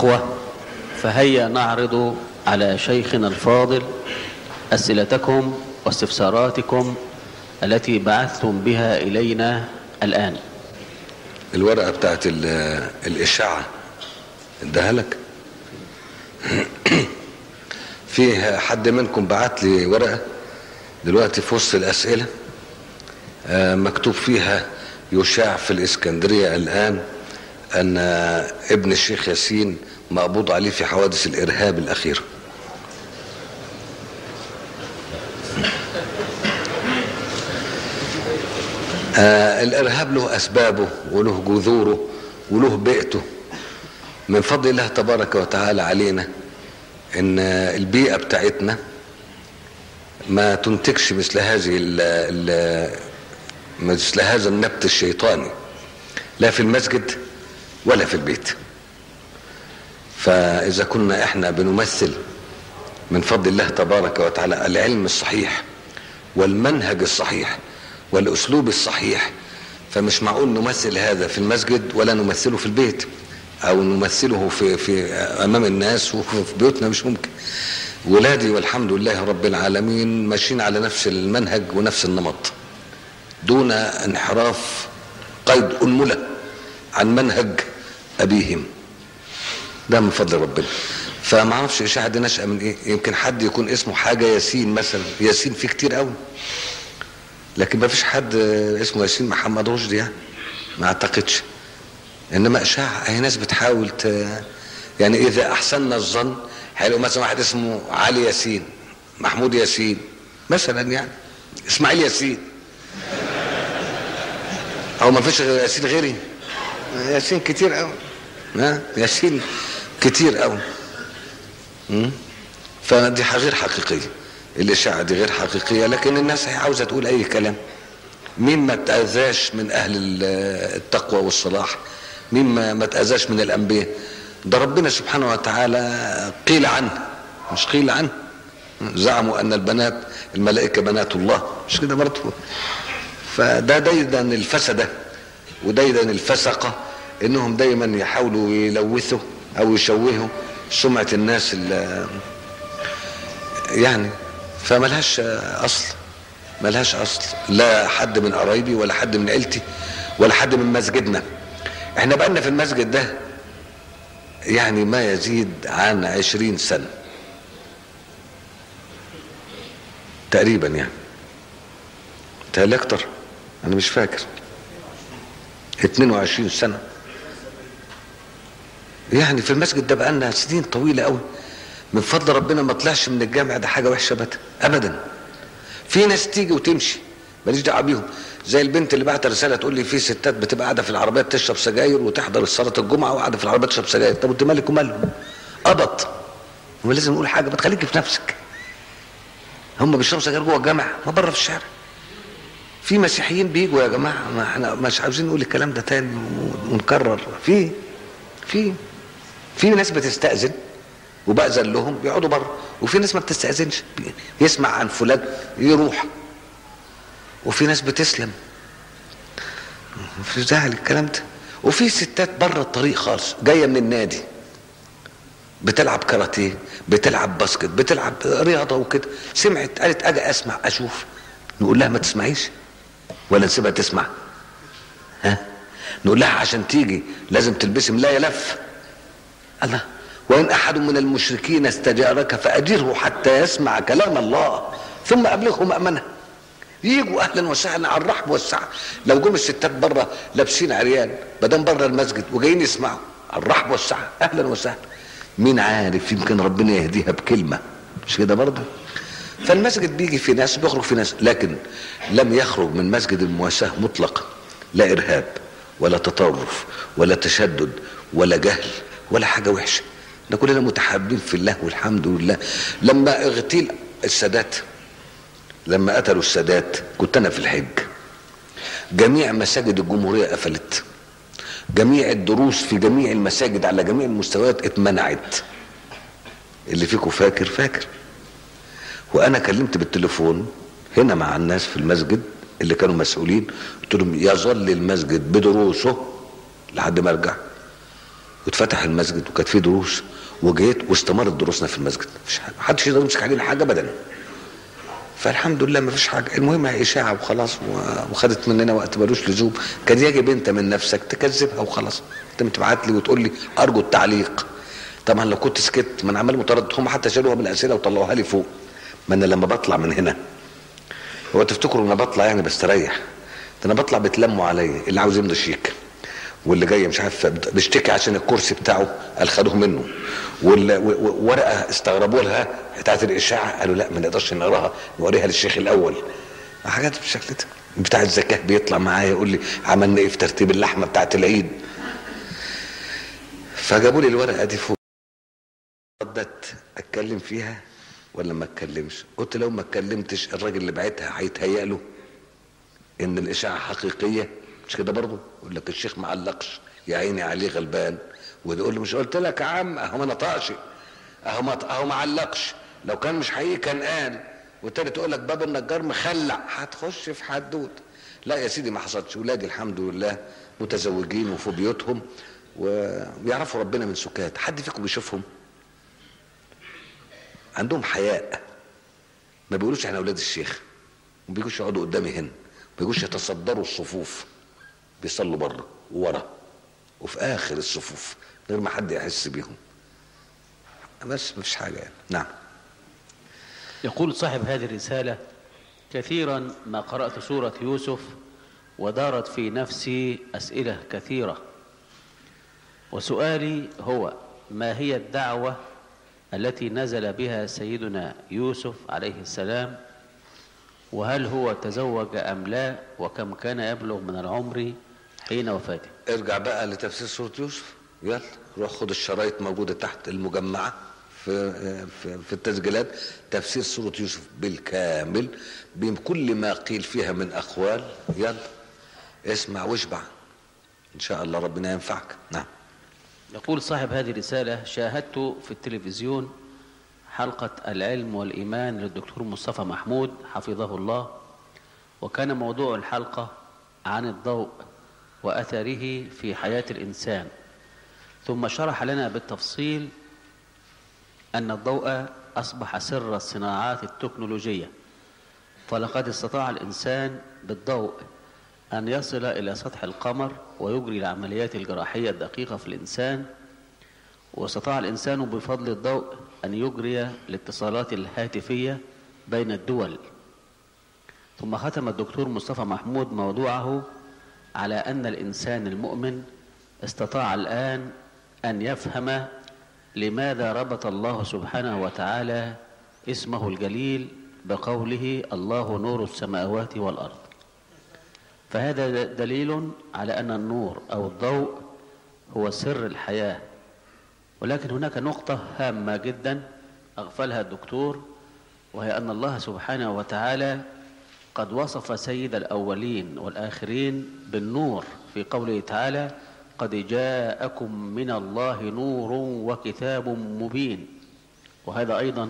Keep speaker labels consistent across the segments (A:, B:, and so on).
A: إخوة فهيا نعرض على شيخنا الفاضل أسئلتكم واستفساراتكم التي بعثتم بها إلينا الآن
B: الورقة بتاعت ال- الإشاعة اداها لك فيه حد منكم بعت لي ورقة دلوقتي في وسط الأسئلة آه، مكتوب فيها يشاع في الإسكندرية الآن أن ابن الشيخ ياسين مقبوض عليه في حوادث الإرهاب الأخيرة آه الإرهاب له أسبابه وله جذوره وله بيئته من فضل الله تبارك وتعالى علينا إن البيئة بتاعتنا ما تنتجش مثل هذه ال ال مثل هذا النبت الشيطاني لا في المسجد ولا في البيت فإذا كنا إحنا بنمثل من فضل الله تبارك وتعالى العلم الصحيح والمنهج الصحيح والأسلوب الصحيح فمش معقول نمثل هذا في المسجد ولا نمثله في البيت أو نمثله في, في أمام الناس وفي بيوتنا مش ممكن ولادي والحمد لله رب العالمين ماشيين على نفس المنهج ونفس النمط دون انحراف قيد أنملة عن منهج أبيهم ده من فضل ربنا فما اعرفش اشاعه دي نشأة من ايه يمكن حد يكون اسمه حاجه ياسين مثلا ياسين في كتير قوي لكن ما فيش حد اسمه ياسين محمد رشدي يعني ما اعتقدش انما اشاعه هي ناس بتحاول ت... يعني اذا احسننا الظن هيلاقوا مثلا واحد اسمه علي ياسين محمود ياسين مثلا يعني اسماعيل ياسين او ما فيش غير ياسين غيري ياسين كتير قوي ها ياسين كتير قوي مم؟ فدي ح- غير حقيقيه الاشاعه دي غير حقيقيه لكن الناس هي عاوزه تقول اي كلام مين ما تاذاش من اهل ال- التقوى والصلاح مين ما ما تاذاش من الانبياء ده ربنا سبحانه وتعالى قيل عنه مش قيل عنه زعموا ان البنات الملائكه بنات الله مش كده برضه فده دايما الفسده ودايما الفسقه انهم دايما يحاولوا يلوثوا او يشوهوا سمعه الناس ال- يعني فملهاش اصل ملهاش اصل لا حد من قرايبي ولا حد من عيلتي ولا حد من مسجدنا احنا بقالنا في المسجد ده يعني ما يزيد عن عشرين سنة تقريبا يعني تهيألي اكتر انا مش فاكر 22 سنة يعني في المسجد ده بقالنا سنين طويلة قوي من فضل ربنا ما طلعش من الجامع ده حاجة وحشة ابدا ابدا في ناس تيجي وتمشي ماليش دعوه بيهم زي البنت اللي بعت رساله تقول لي في ستات بتبقى قاعده في العربيات تشرب سجاير وتحضر صلاه الجمعه وقاعده في العربيات تشرب سجاير طب انت مالك ومالهم قبط هو لازم نقول حاجه ما تخليك في نفسك هم بيشربوا سجاير جوه الجامع ما بره في الشارع في مسيحيين بيجوا يا جماعه ما احنا مش عاوزين نقول الكلام ده تاني ونكرر في في في ناس بتستأذن وبأذن لهم بيقعدوا بره وفي ناس ما بتستأذنش يسمع عن فلان يروح وفي ناس بتسلم في زعل الكلام ده وفي ستات بره الطريق خالص جايه من النادي بتلعب كاراتيه بتلعب باسكت بتلعب رياضه وكده سمعت قالت اجي اسمع اشوف نقول لها ما تسمعيش ولا نسيبها تسمع ها نقول لها عشان تيجي لازم تلبسي ملايه لف الله وإن أحد من المشركين استجارك فأجره حتى يسمع كلام الله ثم أبلغه مأمنه يجوا أهلا وسهلا على الرحب والسعة لو جم الستات بره لابسين عريان بدل بره المسجد وجايين يسمعوا على الرحب والسعة أهلا وسهلا مين عارف يمكن ربنا يهديها بكلمة مش كده برضه فالمسجد بيجي في ناس بيخرج في ناس لكن لم يخرج من مسجد المواساة مطلقا لا إرهاب ولا تطرف ولا تشدد ولا جهل ولا حاجة وحشة ده كلنا متحابين في الله والحمد لله لما اغتيل السادات لما قتلوا السادات كنت انا في الحج جميع مساجد الجمهورية قفلت جميع الدروس في جميع المساجد على جميع المستويات اتمنعت اللي فيكم فاكر فاكر وانا كلمت بالتليفون هنا مع الناس في المسجد اللي كانوا مسؤولين قلت لهم يظل المسجد بدروسه لحد ما ارجع واتفتح المسجد وكانت فيه دروس وجيت واستمرت دروسنا في المسجد مفيش حاجه محدش يقدر يمسك علينا حاجه ابدا فالحمد لله ما فيش حاجه المهم هي اشاعه وخلاص و- وخدت مننا وقت ملوش لزوم كان يجب انت من نفسك تكذبها وخلاص انت بتبعت لي وتقول لي ارجو التعليق طبعا لو كنت سكت ما انا عمال متردد هم حتى شالوها من الاسئله وطلعوها لي فوق ما انا لما بطلع من هنا هو تفتكروا ان انا بطلع يعني بستريح ده انا بطلع بتلموا عليا اللي عاوز يمضي شيك واللي جاي مش عارف بيشتكي عشان الكرسي بتاعه قال خدوه منه واللي- و- و- ورقه استغربوا لها بتاعت الاشاعه قالوا لا ما نقدرش نقراها نوريها للشيخ الاول حاجات بالشكل ده بتاع الزكاه بيطلع معايا يقول لي عملنا ايه في ترتيب اللحمه بتاعت العيد فجابوا لي الورقه دي فوق ردت اتكلم فيها ولا ما اتكلمش قلت لو ما اتكلمتش الراجل اللي بعتها هيتهيأ له ان الاشاعه حقيقيه مش كده برضه يقول لك الشيخ ما علقش يا عيني عليه غلبان ويقول له مش قلت لك يا عم اهو ما نطقش اهو ما اهو ما علقش لو كان مش حقيقي كان قال والتاني تقول لك باب النجار مخلع هتخش في حدود لا يا سيدي ما حصلش ولادي الحمد لله متزوجين وفي بيوتهم ويعرفوا ربنا من سكات حد فيكم بيشوفهم عندهم حياء ما بيقولوش احنا اولاد الشيخ ما بيجوش يقعدوا قدامي هنا ما بيجوش يتصدروا الصفوف بيصلوا بره وورا وفي اخر الصفوف غير ما حد يحس بيهم بس مفيش حاجه يعني نعم
A: يقول صاحب هذه الرسالة كثيرا ما قرأت سورة يوسف ودارت في نفسي أسئلة كثيرة وسؤالي هو ما هي الدعوة التي نزل بها سيدنا يوسف عليه السلام وهل هو تزوج أم لا وكم كان يبلغ من العمر حين وفاته
B: ارجع بقى لتفسير سورة يوسف يلا روح خد الشرايط موجودة تحت المجمعة في في, في التسجيلات تفسير سورة يوسف بالكامل بكل ما قيل فيها من أقوال يلا اسمع واشبع إن شاء الله ربنا ينفعك نعم
A: يقول صاحب هذه الرسالة شاهدت في التلفزيون حلقة العلم والإيمان للدكتور مصطفى محمود حفظه الله وكان موضوع الحلقة عن الضوء وأثره في حياة الإنسان ثم شرح لنا بالتفصيل أن الضوء أصبح سر الصناعات التكنولوجية فلقد استطاع الإنسان بالضوء أن يصل إلى سطح القمر ويجري العمليات الجراحية الدقيقة في الإنسان واستطاع الإنسان بفضل الضوء أن يجري الاتصالات الهاتفية بين الدول ثم ختم الدكتور مصطفى محمود موضوعه على أن الإنسان المؤمن استطاع الآن أن يفهم لماذا ربط الله سبحانه وتعالى اسمه الجليل بقوله الله نور السماوات والأرض فهذا دليل على أن النور أو الضوء هو سر الحياة ولكن هناك نقطة هامة جدا أغفلها الدكتور وهي أن الله سبحانه وتعالى قد وصف سيد الأولين والآخرين بالنور في قوله تعالى قد جاءكم من الله نور وكتاب مبين وهذا أيضا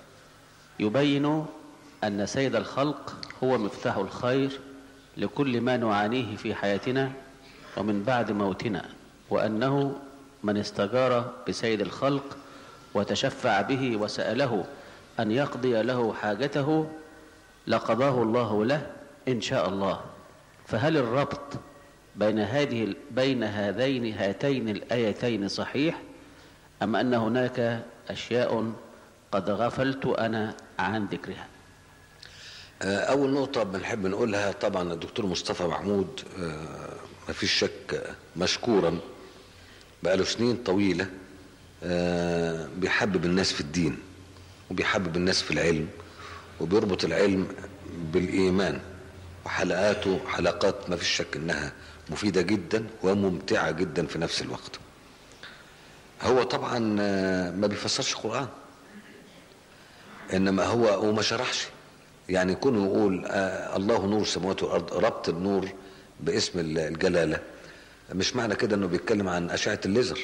A: يبين أن سيد الخلق هو مفتاح الخير لكل ما نعانيه في حياتنا ومن بعد موتنا وأنه من استجار بسيد الخلق وتشفع به وسأله أن يقضي له حاجته لقضاه الله له إن شاء الله فهل الربط بين هذه بين هذين هاتين الآيتين صحيح أم أن هناك أشياء قد غفلت أنا عن ذكرها
B: أول نقطة بنحب نقولها طبعا الدكتور مصطفى محمود ما فيش شك مشكورا بقاله سنين طويلة بيحبب الناس في الدين وبيحبب الناس في العلم وبيربط العلم بالإيمان وحلقاته حلقات ما فيش شك إنها مفيدة جدا وممتعة جدا في نفس الوقت هو طبعا ما بيفسرش قرآن إنما هو وما شرحش يعني يكون يقول آه الله نور السماوات والارض ربط النور باسم الجلاله مش معنى كده انه بيتكلم عن اشعه الليزر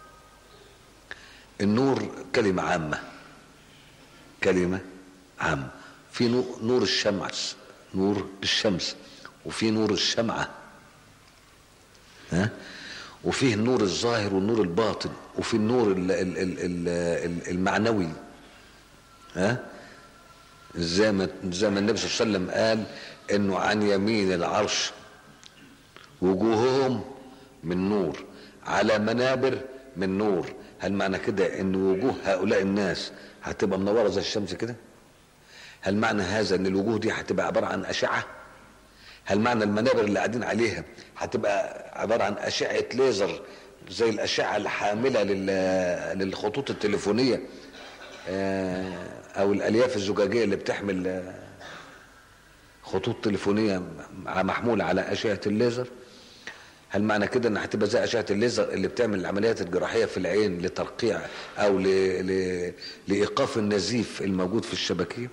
B: النور كلمه عامه كلمه عامه في نور الشمس نور الشمس وفي نور الشمعه ها وفيه النور الظاهر والنور الباطن وفي النور ال- ال- ال- ال- المعنوي ها زي ما زي ما النبي صلى الله عليه وسلم قال انه عن يمين العرش وجوههم من نور على منابر من نور هل معنى كده ان وجوه هؤلاء الناس هتبقى منوره زي الشمس كده هل معنى هذا ان الوجوه دي هتبقى عباره عن اشعه هل معنى المنابر اللي قاعدين عليها هتبقى عباره عن اشعه ليزر زي الاشعه الحامله لل- للخطوط التليفونيه آه، او الالياف الزجاجيه اللي بتحمل آه، خطوط تليفونيه مع- محموله على اشعه الليزر هل معنى كده ان هتبقى زي اشعه الليزر اللي بتعمل العمليات الجراحيه في العين لترقيع او ل... ل... لايقاف النزيف الموجود في الشبكيه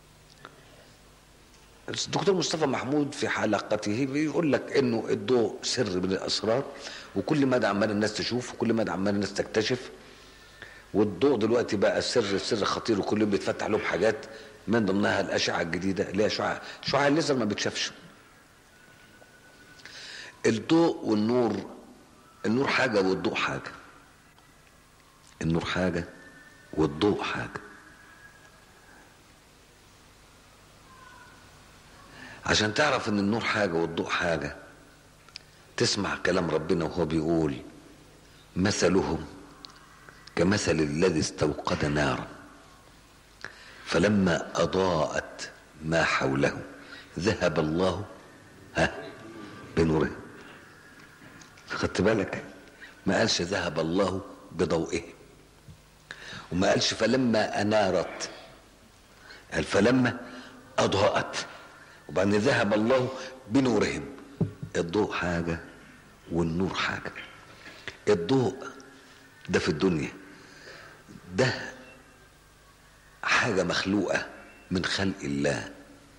B: الدكتور مصطفى محمود في حلقته بيقول لك انه الضوء سر من الاسرار وكل مدى عمال الناس تشوف وكل مدى عمال الناس تكتشف والضوء دلوقتي بقى سر سر خطير وكل يوم بيتفتح لهم حاجات من ضمنها الاشعه الجديده اللي هي شعاع شعاع الليزر ما بتشافش الضوء والنور النور حاجه والضوء حاجه النور حاجه والضوء حاجه عشان تعرف ان النور حاجه والضوء حاجه تسمع كلام ربنا وهو بيقول مثلهم كمثل الذي استوقد نارا فلما اضاءت ما حوله ذهب الله ها بنوره خدت بالك ما قالش ذهب الله بضوئه وما قالش فلما انارت قال فلما اضاءت وبعدين ذهب الله بنورهم الضوء حاجه والنور حاجه الضوء ده في الدنيا ده حاجه مخلوقه من خلق الله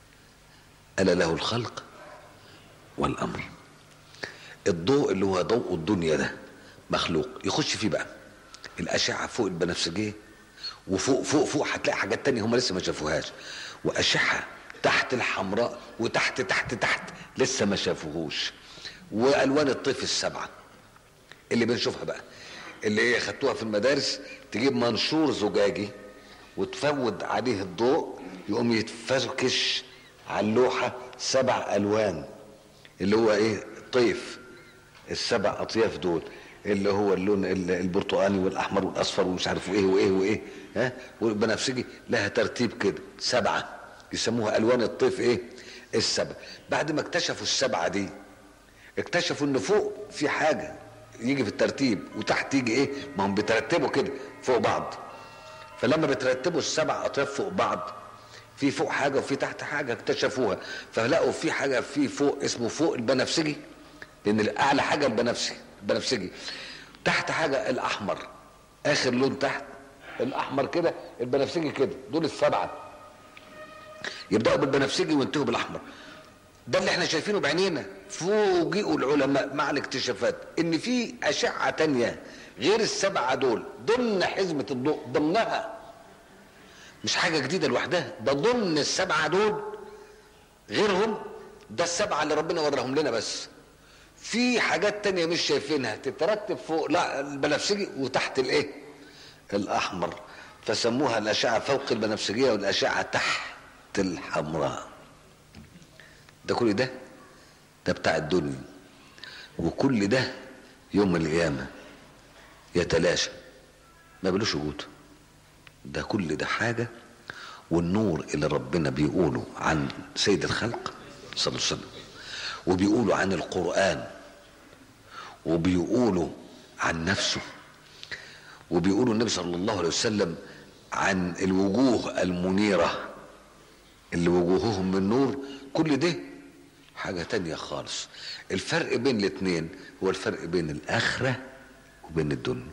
B: الا له الخلق والامر الضوء اللي هو ضوء الدنيا ده مخلوق يخش فيه بقى الاشعه فوق البنفسجيه وفوق فوق فوق هتلاقي حاجات تانية هم لسه ما شافوهاش واشعه تحت الحمراء وتحت تحت تحت لسه ما شافوهوش والوان الطيف السبعه اللي بنشوفها بقى اللي هي خدتوها في المدارس تجيب منشور زجاجي وتفود عليه الضوء يقوم يتفركش على اللوحه سبع الوان اللي هو ايه طيف السبع اطياف دول اللي هو اللون ال- البرتقالي والاحمر والاصفر ومش عارف ايه وايه وايه ها والبنفسجي لها ترتيب كده سبعه يسموها الوان الطيف ايه السبع بعد ما اكتشفوا السبعه دي اكتشفوا ان فوق في حاجه يجي في الترتيب وتحت يجي ايه ما هم بيترتبوا كده فوق بعض فلما بترتبوا السبع اطياف فوق بعض في فوق حاجه وفي تحت حاجه اكتشفوها فلقوا في حاجه في فوق اسمه فوق البنفسجي لان اعلى حاجه البنفسجي البنفسجي تحت حاجه الاحمر اخر لون تحت الاحمر كده البنفسجي كده دول السبعه يبداوا بالبنفسجي وينتهوا بالاحمر ده اللي احنا شايفينه بعينينا فوجئوا العلماء مع الاكتشافات ان في اشعه تانية غير السبعه دول ضمن حزمه الضوء ضمنها مش حاجه جديده لوحدها ده ضمن السبعه دول غيرهم ده السبعه اللي ربنا وراهم لنا بس في حاجات تانية مش شايفينها تترتب فوق لا البنفسجي وتحت الايه الاحمر فسموها الاشعه فوق البنفسجيه والاشعه تحت الحمراء ده كل ده ده بتاع الدنيا وكل ده يوم القيامة يتلاشى ما بلوش وجود ده كل ده حاجة والنور اللي ربنا بيقوله عن سيد الخلق صلى الله عليه وسلم وبيقولوا عن القرآن وبيقولوا عن نفسه وبيقولوا النبي صلى الله عليه وسلم عن الوجوه المنيرة اللي وجوههم من نور كل ده حاجة تانية خالص الفرق بين الاتنين هو الفرق بين الآخرة وبين الدنيا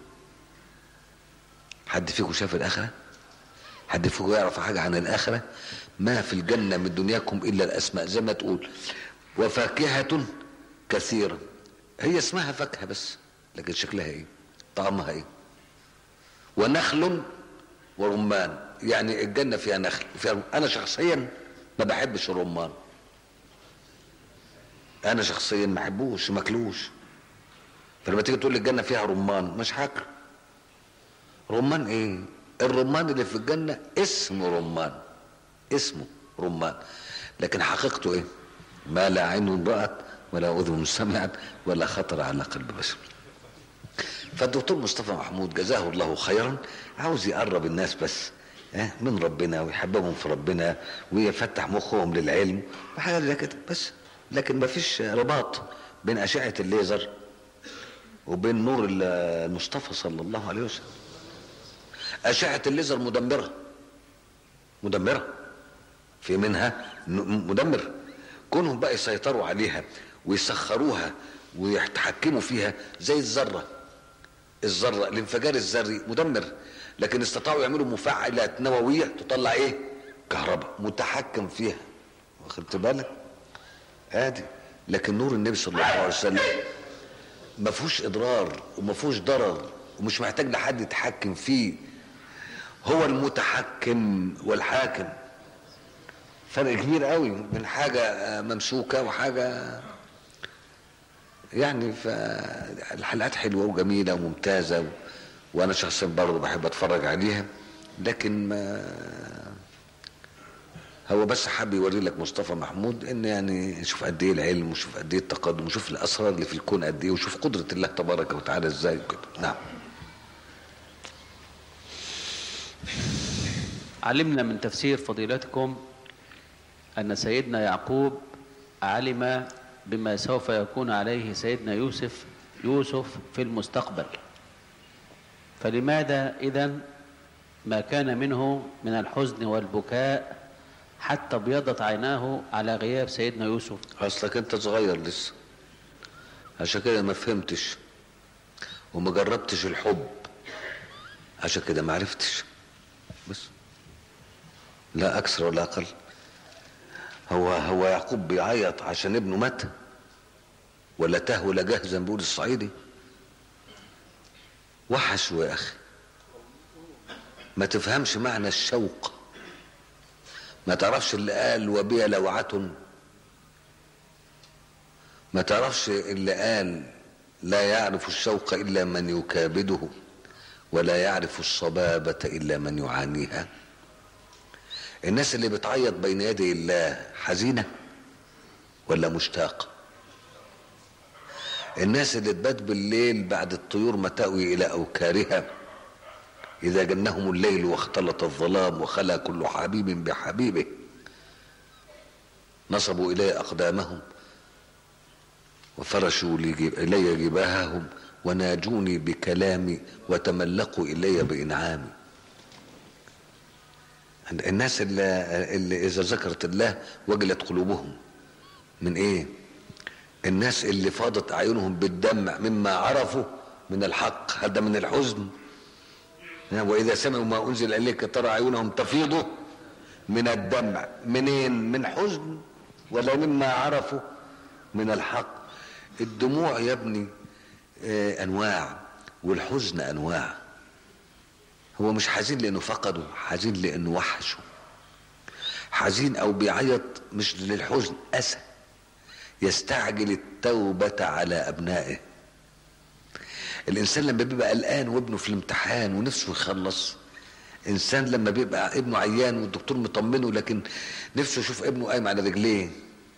B: حد فيكم شاف الآخرة حد فيكم يعرف حاجة عن الآخرة ما في الجنة من دنياكم إلا الأسماء زي ما تقول وفاكهة كثيرة هي اسمها فاكهة بس لكن شكلها ايه طعمها ايه ونخل ورمان يعني الجنة فيها نخل وفيها رمان. أنا شخصيا ما بحبش الرمان أنا شخصيا ما بحبوش ماكلوش فلما تيجي تقول لي الجنه فيها رمان مش حاكر رمان ايه الرمان اللي في الجنه اسمه رمان اسمه رمان لكن حقيقته ايه ما لا عين رأت ولا اذن سمعت ولا خطر على قلب بشر فالدكتور مصطفى محمود جزاه الله خيرا عاوز يقرب الناس بس اه من ربنا ويحببهم في ربنا ويفتح مخهم للعلم وحاجات زي كده بس لكن ما فيش رباط بين أشعة الليزر وبين نور المصطفى صلى الله عليه وسلم أشعة الليزر مدمرة مدمرة في منها مدمر كونهم بقى يسيطروا عليها ويسخروها ويتحكموا فيها زي الذرة الذرة الانفجار الذري مدمر لكن استطاعوا يعملوا مفاعلات نووية تطلع ايه كهرباء متحكم فيها واخدت بالك ادي لكن نور النبي صلى الله عليه وسلم ما فيهوش اضرار وما فيهوش ضرر ومش محتاج لحد يتحكم فيه هو المتحكم والحاكم فرق كبير قوي بين حاجة ممسوكة وحاجة يعني فالحلقات حلوة وجميلة وممتازة و... وانا شخصيا برضه بحب اتفرج عليها لكن ما هو بس حابب يوري لك مصطفى محمود ان يعني شوف قد ايه العلم وشوف قد ايه التقدم وشوف الاسرار اللي في الكون قد ايه وشوف قدره الله تبارك وتعالى ازاي وكده نعم
A: علمنا من تفسير فضيلتكم أن سيدنا يعقوب علم بما سوف يكون عليه سيدنا يوسف يوسف في المستقبل فلماذا إذا ما كان منه من الحزن والبكاء حتى ابيضت عيناه على غياب سيدنا يوسف
B: اصلك انت صغير لسه عشان كده ما فهمتش وما جربتش الحب عشان كده ما عرفتش بس لا اكثر ولا اقل هو هو يعقوب بيعيط عشان ابنه مات ولا تاه ولا جه زي ما بيقول الصعيدي وحشوا يا اخي ما تفهمش معنى الشوق ما تعرفش اللي قال وبي لوعة ما تعرفش اللي قال لا يعرف الشوق الا من يكابده ولا يعرف الصبابة الا من يعانيها الناس اللي بتعيط بين يدي الله حزينة ولا مشتاقة الناس اللي تبات بالليل بعد الطيور ما تأوي إلى أوكارها إذا جنهم الليل واختلط الظلام وخلا كل حبيب بحبيبه نصبوا إلي أقدامهم وفرشوا إلي جباههم وناجوني بكلامي وتملقوا إلي بإنعامي الناس اللي, اللي إذا ذكرت الله وجلت قلوبهم من إيه الناس اللي فاضت أعينهم بالدمع مما عرفوا من الحق هذا من الحزن وإذا سمعوا ما أنزل إليك ترى عيونهم تفيض من الدمع منين من حزن ولا مما عرفوا من الحق الدموع يا ابني آه أنواع والحزن أنواع هو مش حزين لأنه فقده حزين لأنه وحشه حزين أو بيعيط مش للحزن أسى يستعجل التوبة على أبنائه الإنسان لما بيبقى قلقان وابنه في الامتحان ونفسه يخلص إنسان لما بيبقى ابنه عيان والدكتور مطمنه لكن نفسه يشوف ابنه قايم على رجليه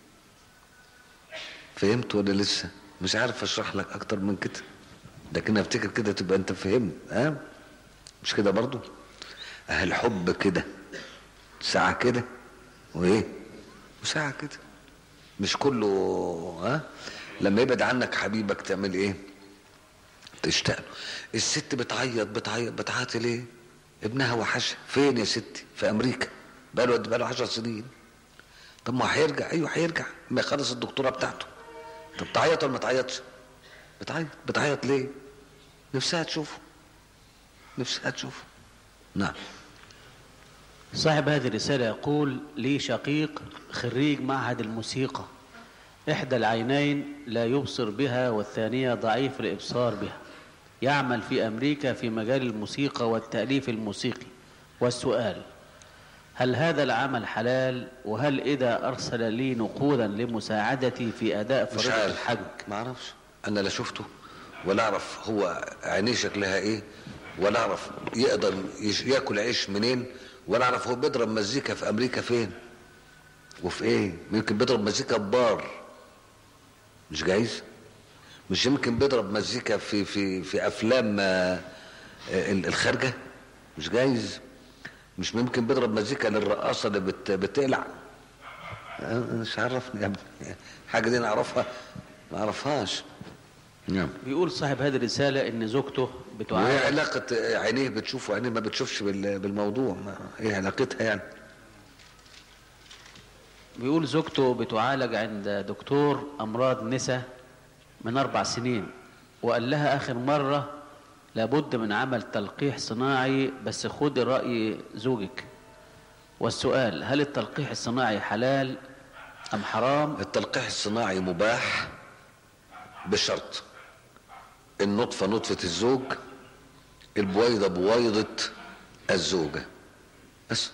B: فهمت ولا لسه مش عارف اشرح لك اكتر من كده لكن افتكر كده تبقى انت فهمت ها مش كده برضو اه الحب كده ساعة كده وايه وساعة كده مش كله ها لما يبعد عنك حبيبك تعمل ايه تشتاق له الست بتعيط بتعيط بتعيط ليه ابنها وحشها فين يا ستي في امريكا بقاله قد بقاله 10 سنين طب ما هيرجع ايوه هيرجع ما يخلص الدكتوراه بتاعته طب تعيط ولا ما تعيطش بتعيط بتعيط ليه نفسها تشوفه نفسها تشوفه نعم
A: صاحب هذه الرسالة يقول لي شقيق خريج معهد الموسيقى إحدى العينين لا يبصر بها والثانية ضعيف الإبصار بها يعمل في أمريكا في مجال الموسيقى والتأليف الموسيقي والسؤال هل هذا العمل حلال وهل إذا أرسل لي نقودا لمساعدتي في أداء
B: مش
A: فريضة
B: عارف
A: الحج
B: ما اعرفش انا لا شفته ولا اعرف هو عينيه شكلها ايه ولا اعرف يقدر يش- ياكل عيش منين ولا اعرف هو بيضرب مزيكا في امريكا فين وفي ايه يمكن بيضرب مزيكا ببار مش جايز مش يمكن بيضرب مزيكا في في في افلام آه، آه، الخارجه مش جايز مش ممكن بيضرب مزيكا للرقاصه اللي بت بتقلع آه، مش عرفني يا ابني حاجه دي نعرفها ما اعرفهاش نعم
A: بيقول صاحب هذه الرسالة إن زوجته
B: وايه
A: بتعاني
B: علاقة عينيه بتشوف وعينيه ما بتشوفش بال- بالموضوع ما ايه علاقتها يعني
A: بيقول زوجته بتعالج عند دكتور أمراض نساء من أربع سنين وقال لها آخر مرة لابد من عمل تلقيح صناعي بس خدي رأي زوجك والسؤال هل التلقيح الصناعي حلال أم حرام
B: التلقيح الصناعي مباح بشرط النطفة نطفة الزوج البويضة بويضة الزوجة بس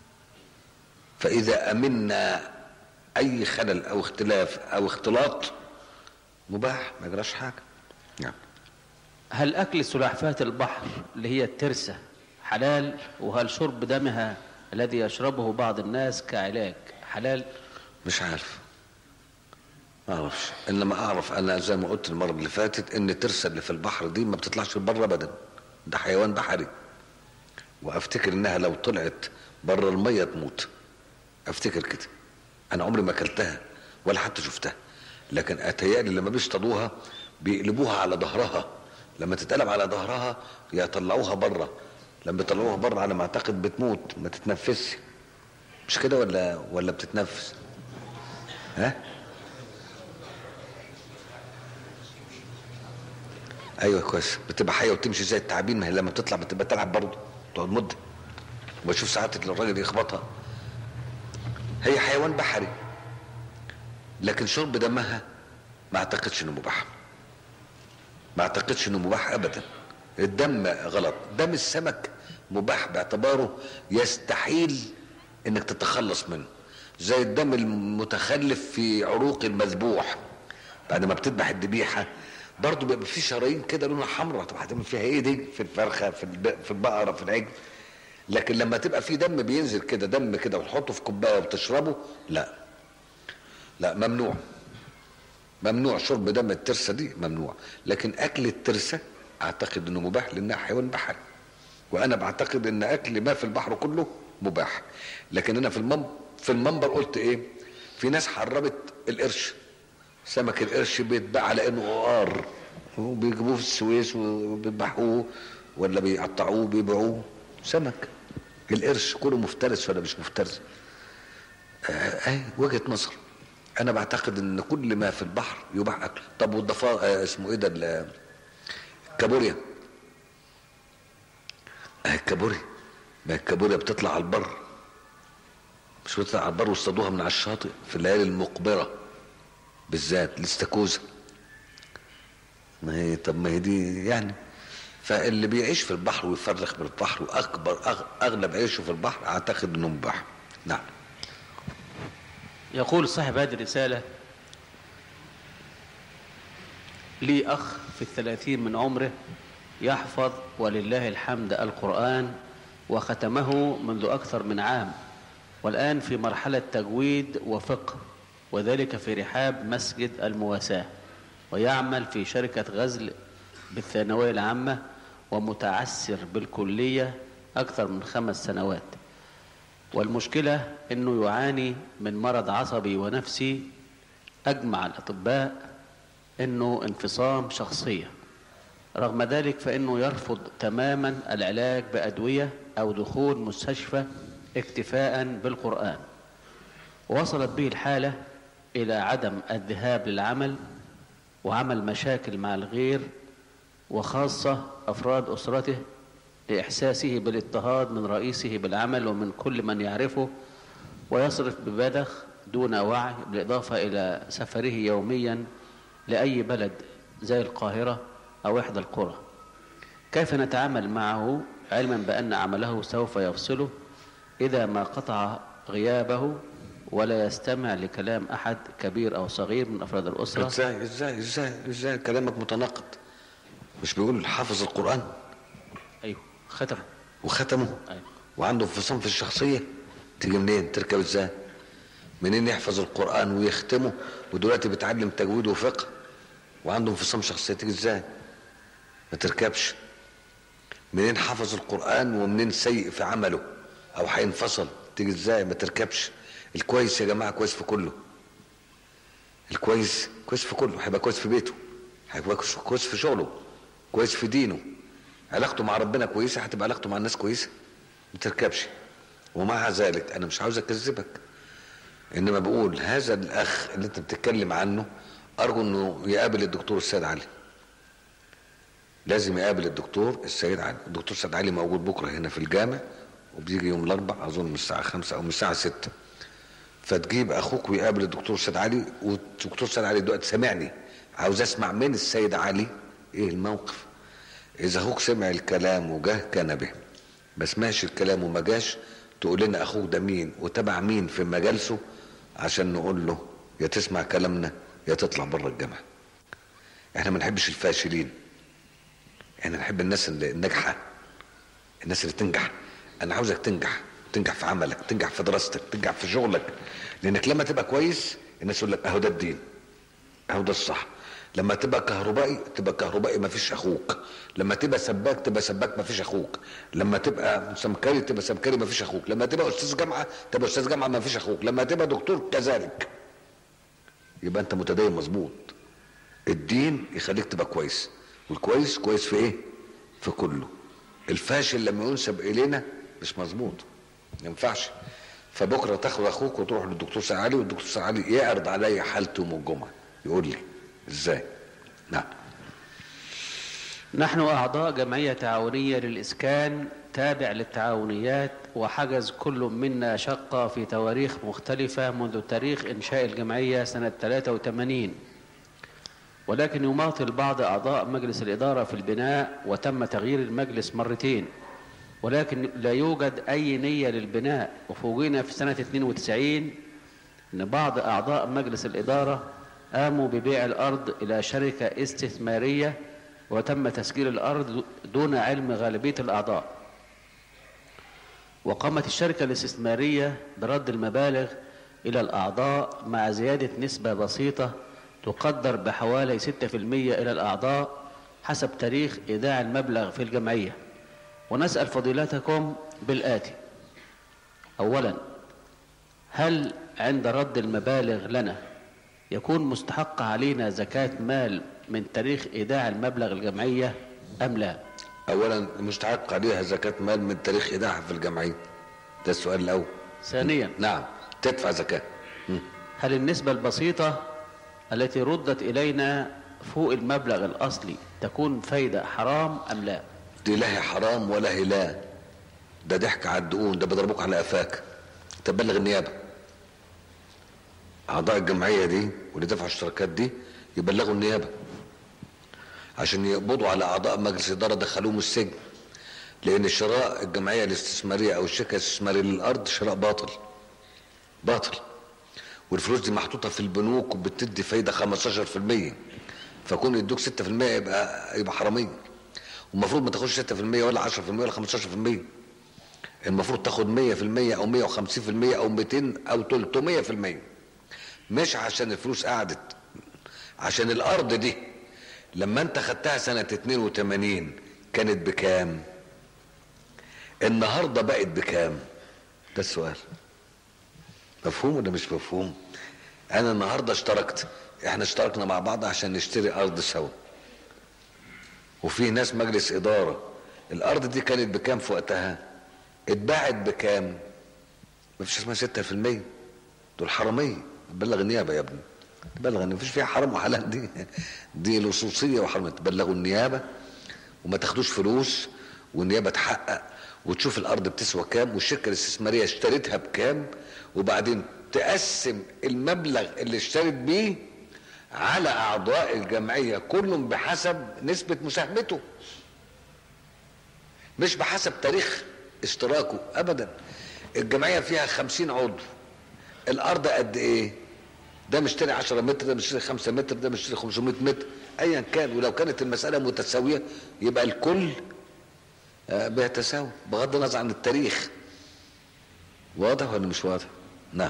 B: فإذا أمنا أي خلل أو اختلاف أو اختلاط مباح ما يجراش حاجة نعم
A: هل أكل سلحفاة البحر اللي هي الترسة حلال وهل شرب دمها الذي يشربه بعض الناس كعلاج حلال
B: مش عارف ما اعرفش انما اعرف انا زي ما قلت المره اللي فاتت ان الترسه اللي في البحر دي ما بتطلعش بره ابدا ده حيوان بحري وافتكر انها لو طلعت بره الميه تموت افتكر كده انا عمري ما اكلتها ولا حتى شفتها لكن اتهيألي لما بيصطادوها بيقلبوها على ظهرها لما تتقلب على ظهرها يطلعوها بره لما بيطلعوها بره على ما اعتقد بتموت ما تتنفسش مش كده ولا ولا بتتنفس ها ايوه كويس بتبقى حيه وتمشي زي التعابين ما هي لما بتطلع بتبقى تلعب برضه تقعد مده وبشوف ساعات اللي الراجل يخبطها هي حيوان بحري لكن شرب دمها ما اعتقدش انه مباح ما اعتقدش انه مباح ابدا الدم غلط دم السمك مباح باعتباره يستحيل انك تتخلص منه زي الدم المتخلف في عروق المذبوح بعد ما بتذبح الذبيحه برضه بيبقى في شرايين كده لونها حمراء طب هتعمل فيها ايه دي في الفرخه في الب- في البقره في العجل لكن لما تبقى في دم بينزل كده دم كده وتحطه في كوبايه وبتشربه لا لا ممنوع ممنوع شرب دم الترسه دي ممنوع لكن اكل الترسه اعتقد انه مباح لانها حيوان بحري وانا بعتقد ان اكل ما في البحر كله مباح لكن انا في المنبر في المنبر قلت ايه في ناس حرمت القرش سمك القرش بيتباع على انه قار وبيجيبوه في السويس وبيذبحوه ولا بيقطعوه وبيبيعوه سمك القرش كله مفترس ولا مش مفترس آه اهي وجهه نظر انا بعتقد ان كل ما في البحر يباح اكل طب والضفاء آه اسمه ايه ده ال- الكابوريا آه الكابوريا ما الكابوريا بتطلع على البر مش بتطلع على البر واصطادوها من على الشاطئ في الليالي المقبره بالذات الاستاكوزا ما هي طب ما هي دي يعني فاللي بيعيش في البحر ويفرخ بالبحر واكبر أغ- اغلب عيشه في البحر اعتقد انه مباح نعم
A: يقول صاحب هذه الرسالة لي أخ في الثلاثين من عمره يحفظ ولله الحمد القرآن وختمه منذ أكثر من عام والآن في مرحلة تجويد وفقه وذلك في رحاب مسجد المواساة ويعمل في شركة غزل بالثانوية العامة ومتعسر بالكلية أكثر من خمس سنوات والمشكلة أنه يعاني من مرض عصبي ونفسي أجمع الأطباء أنه انفصام شخصية رغم ذلك فإنه يرفض تماما العلاج بأدوية أو دخول مستشفى اكتفاء بالقرآن وصلت به الحالة إلى عدم الذهاب للعمل وعمل مشاكل مع الغير وخاصة أفراد أسرته لإحساسه بالاضطهاد من رئيسه بالعمل ومن كل من يعرفه ويصرف ببذخ دون وعي بالإضافة إلى سفره يوميا لأي بلد زي القاهرة أو إحدى القرى كيف نتعامل معه علما بأن عمله سوف يفصله إذا ما قطع غيابه ولا يستمع لكلام أحد كبير أو صغير من أفراد الأسرة
B: ازاي ازاي ازاي ازاي كلامك متناقض مش بيقول حافظ القرآن
A: ايوه ختم
B: وختمه
A: ايوه
B: وعنده انفصام في الشخصية تيجي منين تركب ازاي منين يحفظ القرآن ويختمه ودلوقتي بيتعلم تجويد وفقه وعنده انفصام شخصية تيجي ازاي ما تركبش منين حفظ القرآن ومنين سيء في عمله او هينفصل تيجي ازاي ما تركبش الكويس يا جماعة كويس في كله الكويس كويس في كله هيبقى كويس في بيته هيبقى كويس- كويس في شغله كويس في دينه علاقته مع ربنا كويسة هتبقى علاقته مع الناس كويسة ما تركبش ومع ذلك انا مش عاوز اكذبك انما بقول هذا الاخ اللي انت بتتكلم عنه ارجو انه يقابل الدكتور السيد علي لازم يقابل الدكتور السيد علي الدكتور السيد علي موجود بكره هنا في الجامع وبيجي يوم الاربع اظن من الساعه خمسة او من الساعه ستة فتجيب اخوك ويقابل الدكتور السيد علي والدكتور السيد علي دلوقتي سامعني عاوز اسمع من السيد علي ايه الموقف اذا اخوك سمع الكلام وجاه كان به ما سمعش الكلام وما جاش تقول لنا اخوك ده مين وتبع مين في مجالسه عشان نقول له يا تسمع كلامنا يا تطلع بره الجامعه احنا ما نحبش الفاشلين احنا نحب الناس اللي الناجحه الناس اللي تنجح انا عاوزك تنجح تنجح في عملك تنجح في دراستك تنجح في شغلك لانك لما تبقى كويس الناس يقول لك اهو ده الدين اهو ده الصح لما تبقى كهربائي تبقى كهربائي ما فيش اخوك لما تبقى سباك تبقى سباك ما فيش اخوك لما تبقى سمكري تبقى سمكري ما فيش اخوك لما تبقى استاذ جامعه تبقى استاذ جامعه ما فيش اخوك لما تبقى دكتور كذلك يبقى انت متدين مظبوط الدين يخليك تبقى كويس والكويس كويس في ايه في كله الفاشل لما ينسب الينا مش مظبوط ما ينفعش فبكره تاخد اخوك وتروح للدكتور سعالي والدكتور سعالي يعرض عليا حالته يوم الجمعه يقول لي ازاي نعم
A: نحن أعضاء جمعية تعاونية للإسكان تابع للتعاونيات وحجز كل منا شقة في تواريخ مختلفة منذ تاريخ إنشاء الجمعية سنة 83 ولكن يماطل بعض أعضاء مجلس الإدارة في البناء وتم تغيير المجلس مرتين ولكن لا يوجد أي نية للبناء وفوجئنا في سنة 92 أن بعض أعضاء مجلس الإدارة قاموا ببيع الأرض إلى شركة استثمارية وتم تسجيل الأرض دون علم غالبية الأعضاء وقامت الشركة الاستثمارية برد المبالغ إلى الأعضاء مع زيادة نسبة بسيطة تقدر بحوالي 6% إلى الأعضاء حسب تاريخ إيداع المبلغ في الجمعية ونسأل فضيلتكم بالآتي أولا هل عند رد المبالغ لنا يكون مستحق علينا زكاة مال من تاريخ إيداع المبلغ الجمعية أم لا
B: اولا مستحق عليها زكاه مال من تاريخ ايداعها في الجمعيه ده السؤال الاول
A: ثانيا
B: نعم تدفع زكاه مم.
A: هل النسبة البسيطة التي ردت إلينا فوق المبلغ الأصلي تكون فايدة حرام أم لا
B: دي لا هي حرام ولا هي لا ده ضحك على الدقون ده بيضربوك على قفاك تبلغ النيابه اعضاء الجمعيه دي واللي دفعوا الاشتراكات دي يبلغوا النيابه عشان يقبضوا على اعضاء مجلس الاداره دخلوهم السجن لان شراء الجمعيه الاستثماريه او الشركه الاستثماريه للارض شراء باطل باطل والفلوس دي محطوطه في البنوك وبتدي فايده 15% فكون يدوك 6% يبقى يبقى حراميه والمفروض ما تاخدش 6% ولا 10% ولا 15% المفروض تاخد 100% او 150% او 200 او 300% مش عشان الفلوس قعدت عشان الارض دي لما انت خدتها سنة 82 كانت بكام النهاردة بقت بكام ده السؤال مفهوم ولا مش مفهوم انا النهاردة اشتركت احنا اشتركنا مع بعض عشان نشتري ارض سوا وفي ناس مجلس ادارة الارض دي كانت بكام في وقتها اتباعت بكام مفيش اسمها ستة في المية دول حرامية بلغ النيابة يا ابني بلغ ان مفيش فيها حرام وحلال دي دي لصوصية وحرام تبلغوا النيابة وما تاخدوش فلوس والنيابة تحقق وتشوف الارض بتسوى كام والشركة الاستثمارية اشتريتها بكام وبعدين تقسم المبلغ اللي اشترت بيه على اعضاء الجمعية كلهم بحسب نسبة مساهمته مش بحسب تاريخ اشتراكه ابدا الجمعية فيها خمسين عضو الارض قد ايه ده مشتري 10 متر ده مشتري 5 متر ده مشتري 500 متر ايا كان ولو كانت المساله متساويه يبقى الكل آه، بيتساوى بغض النظر عن التاريخ واضح ولا مش واضح نعم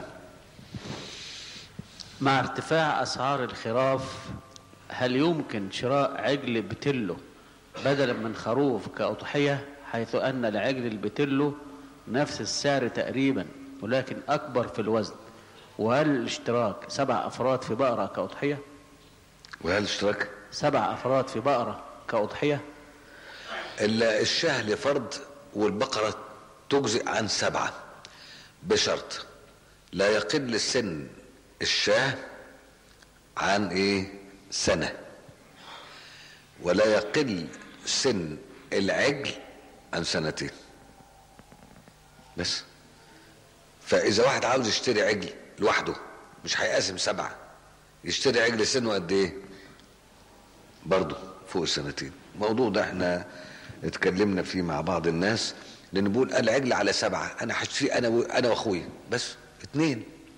A: مع ارتفاع أسعار الخراف هل يمكن شراء عجل بتلو بدلا من خروف كأضحية حيث أن العجل البتلو نفس السعر تقريبا ولكن أكبر في الوزن وهل الاشتراك سبع أفراد في بقرة كأضحية
B: وهل الاشتراك
A: سبع أفراد في بقرة كأضحية
B: ال- الشاه لفرد والبقرة تجزئ عن سبعة بشرط لا يقل سن الشاه عن ايه سنة ولا يقل سن العجل عن سنتين بس فاذا واحد عاوز يشتري عجل لوحده مش هيقاسم سبعة يشتري عجل سنه قد ايه برضه فوق السنتين الموضوع ده احنا اتكلمنا فيه مع بعض الناس لان بيقول العجل على سبعة انا هشتري انا و... انا واخويا بس اتنين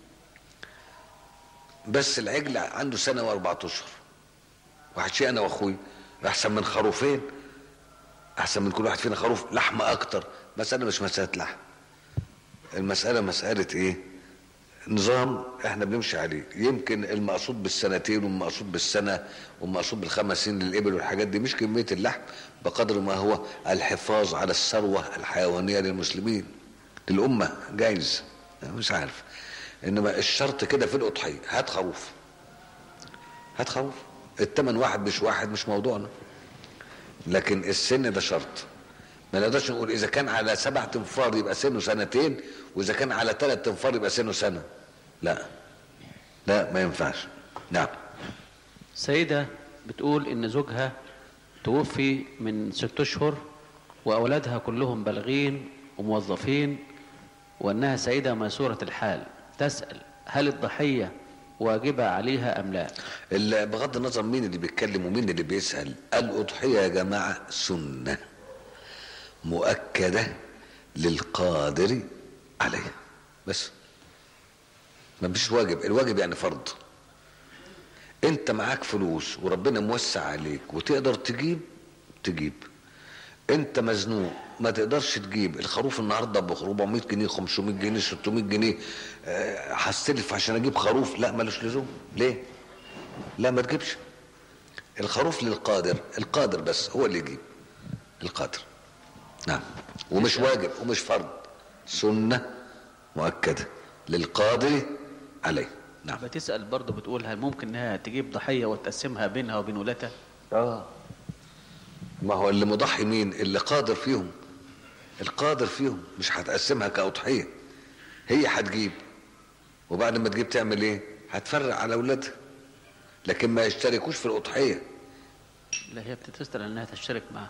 B: بس العجل عنده سنة واربعة اشهر وهشتري انا واخويا احسن من خروفين احسن من كل واحد فينا خروف لحم اكتر مسألة مش مسألة لحم المسألة مسألة ايه نظام احنا بنمشي عليه يمكن المقصود بالسنتين والمقصود بالسنة والمقصود بالخمس سنين للإبل والحاجات دي مش كمية اللحم بقدر ما هو الحفاظ على الثروة الحيوانية للمسلمين للأمة جايز مش عارف إنما الشرط كده في الأضحية هات خروف هات خروف التمن واحد مش واحد مش موضوعنا لكن السن ده شرط ما نقدرش نقول اذا كان على سبع تنفار يبقى سنه سنتين واذا كان على ثلاث تنفار يبقى سنه سنه لا لا ما ينفعش نعم
A: سيدة بتقول إن زوجها توفي من ست أشهر وأولادها كلهم بالغين وموظفين وأنها سيدة ميسورة الحال تسأل هل الضحية واجبة عليها أم لا
B: ال- بغض النظر مين اللي بيتكلم ومين اللي بيسأل الأضحية يا جماعة سنة مؤكدة للقادر عليها بس ما فيش واجب الواجب يعني فرض انت معاك فلوس وربنا موسع عليك وتقدر تجيب تجيب انت مزنوق ما تقدرش تجيب الخروف النهارده ب 400 جنيه 500 جنيه 600 جنيه آه، هستلف عشان اجيب خروف لا ملوش لزوم ليه لا ما تجيبش الخروف للقادر القادر بس هو اللي يجيب القادر نعم ومش واجب ومش فرض سنة مؤكدة للقادر عليه نعم
A: بتسأل برضه بتقول هل ممكن إنها تجيب ضحية وتقسمها بينها وبين ولادها
B: اه ما هو اللي مضحي مين اللي قادر فيهم القادر فيهم مش هتقسمها كأضحية هي هتجيب وبعد ما تجيب تعمل ايه هتفرق على اولادها لكن ما يشتركوش في الأضحية
A: لا هي بتتسأل إنها تشترك معها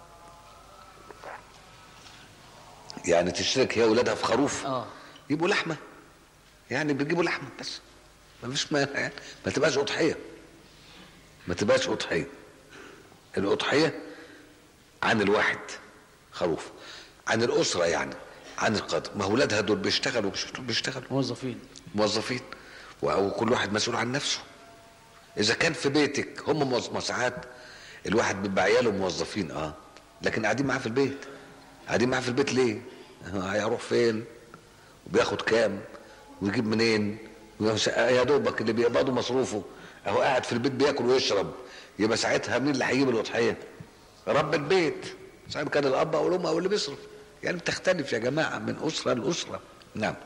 B: يعني تشترك هي اولادها في خروف
A: اه
B: يبقوا لحمة يعني بيجيبوا لحمة بس ما فيش مانع يعني ما تبقاش أضحية ما تبقاش أضحية الأضحية عن الواحد خروف عن الأسرة يعني عن القادر ما أولادها دول بيشتغلوا مش بيشتغلوا
A: موظفين
B: موظفين و- وكل واحد مسؤول عن نفسه إذا كان في بيتك هم موظ- ساعات الواحد بيبقى عياله موظفين اه لكن قاعدين معاه في البيت قاعدين معاه في البيت ليه؟ هيروح فين؟ وبياخد كام؟ ويجيب منين؟ ويمس- يا دوبك اللي بيقبضوا مصروفه اهو قاعد في البيت بياكل ويشرب يبقى ساعتها مين اللي هيجيب الاضحيه؟ رب البيت سواء كان الاب او الام او اللي بيصرف يعني بتختلف يا جماعه من اسره لاسره نعم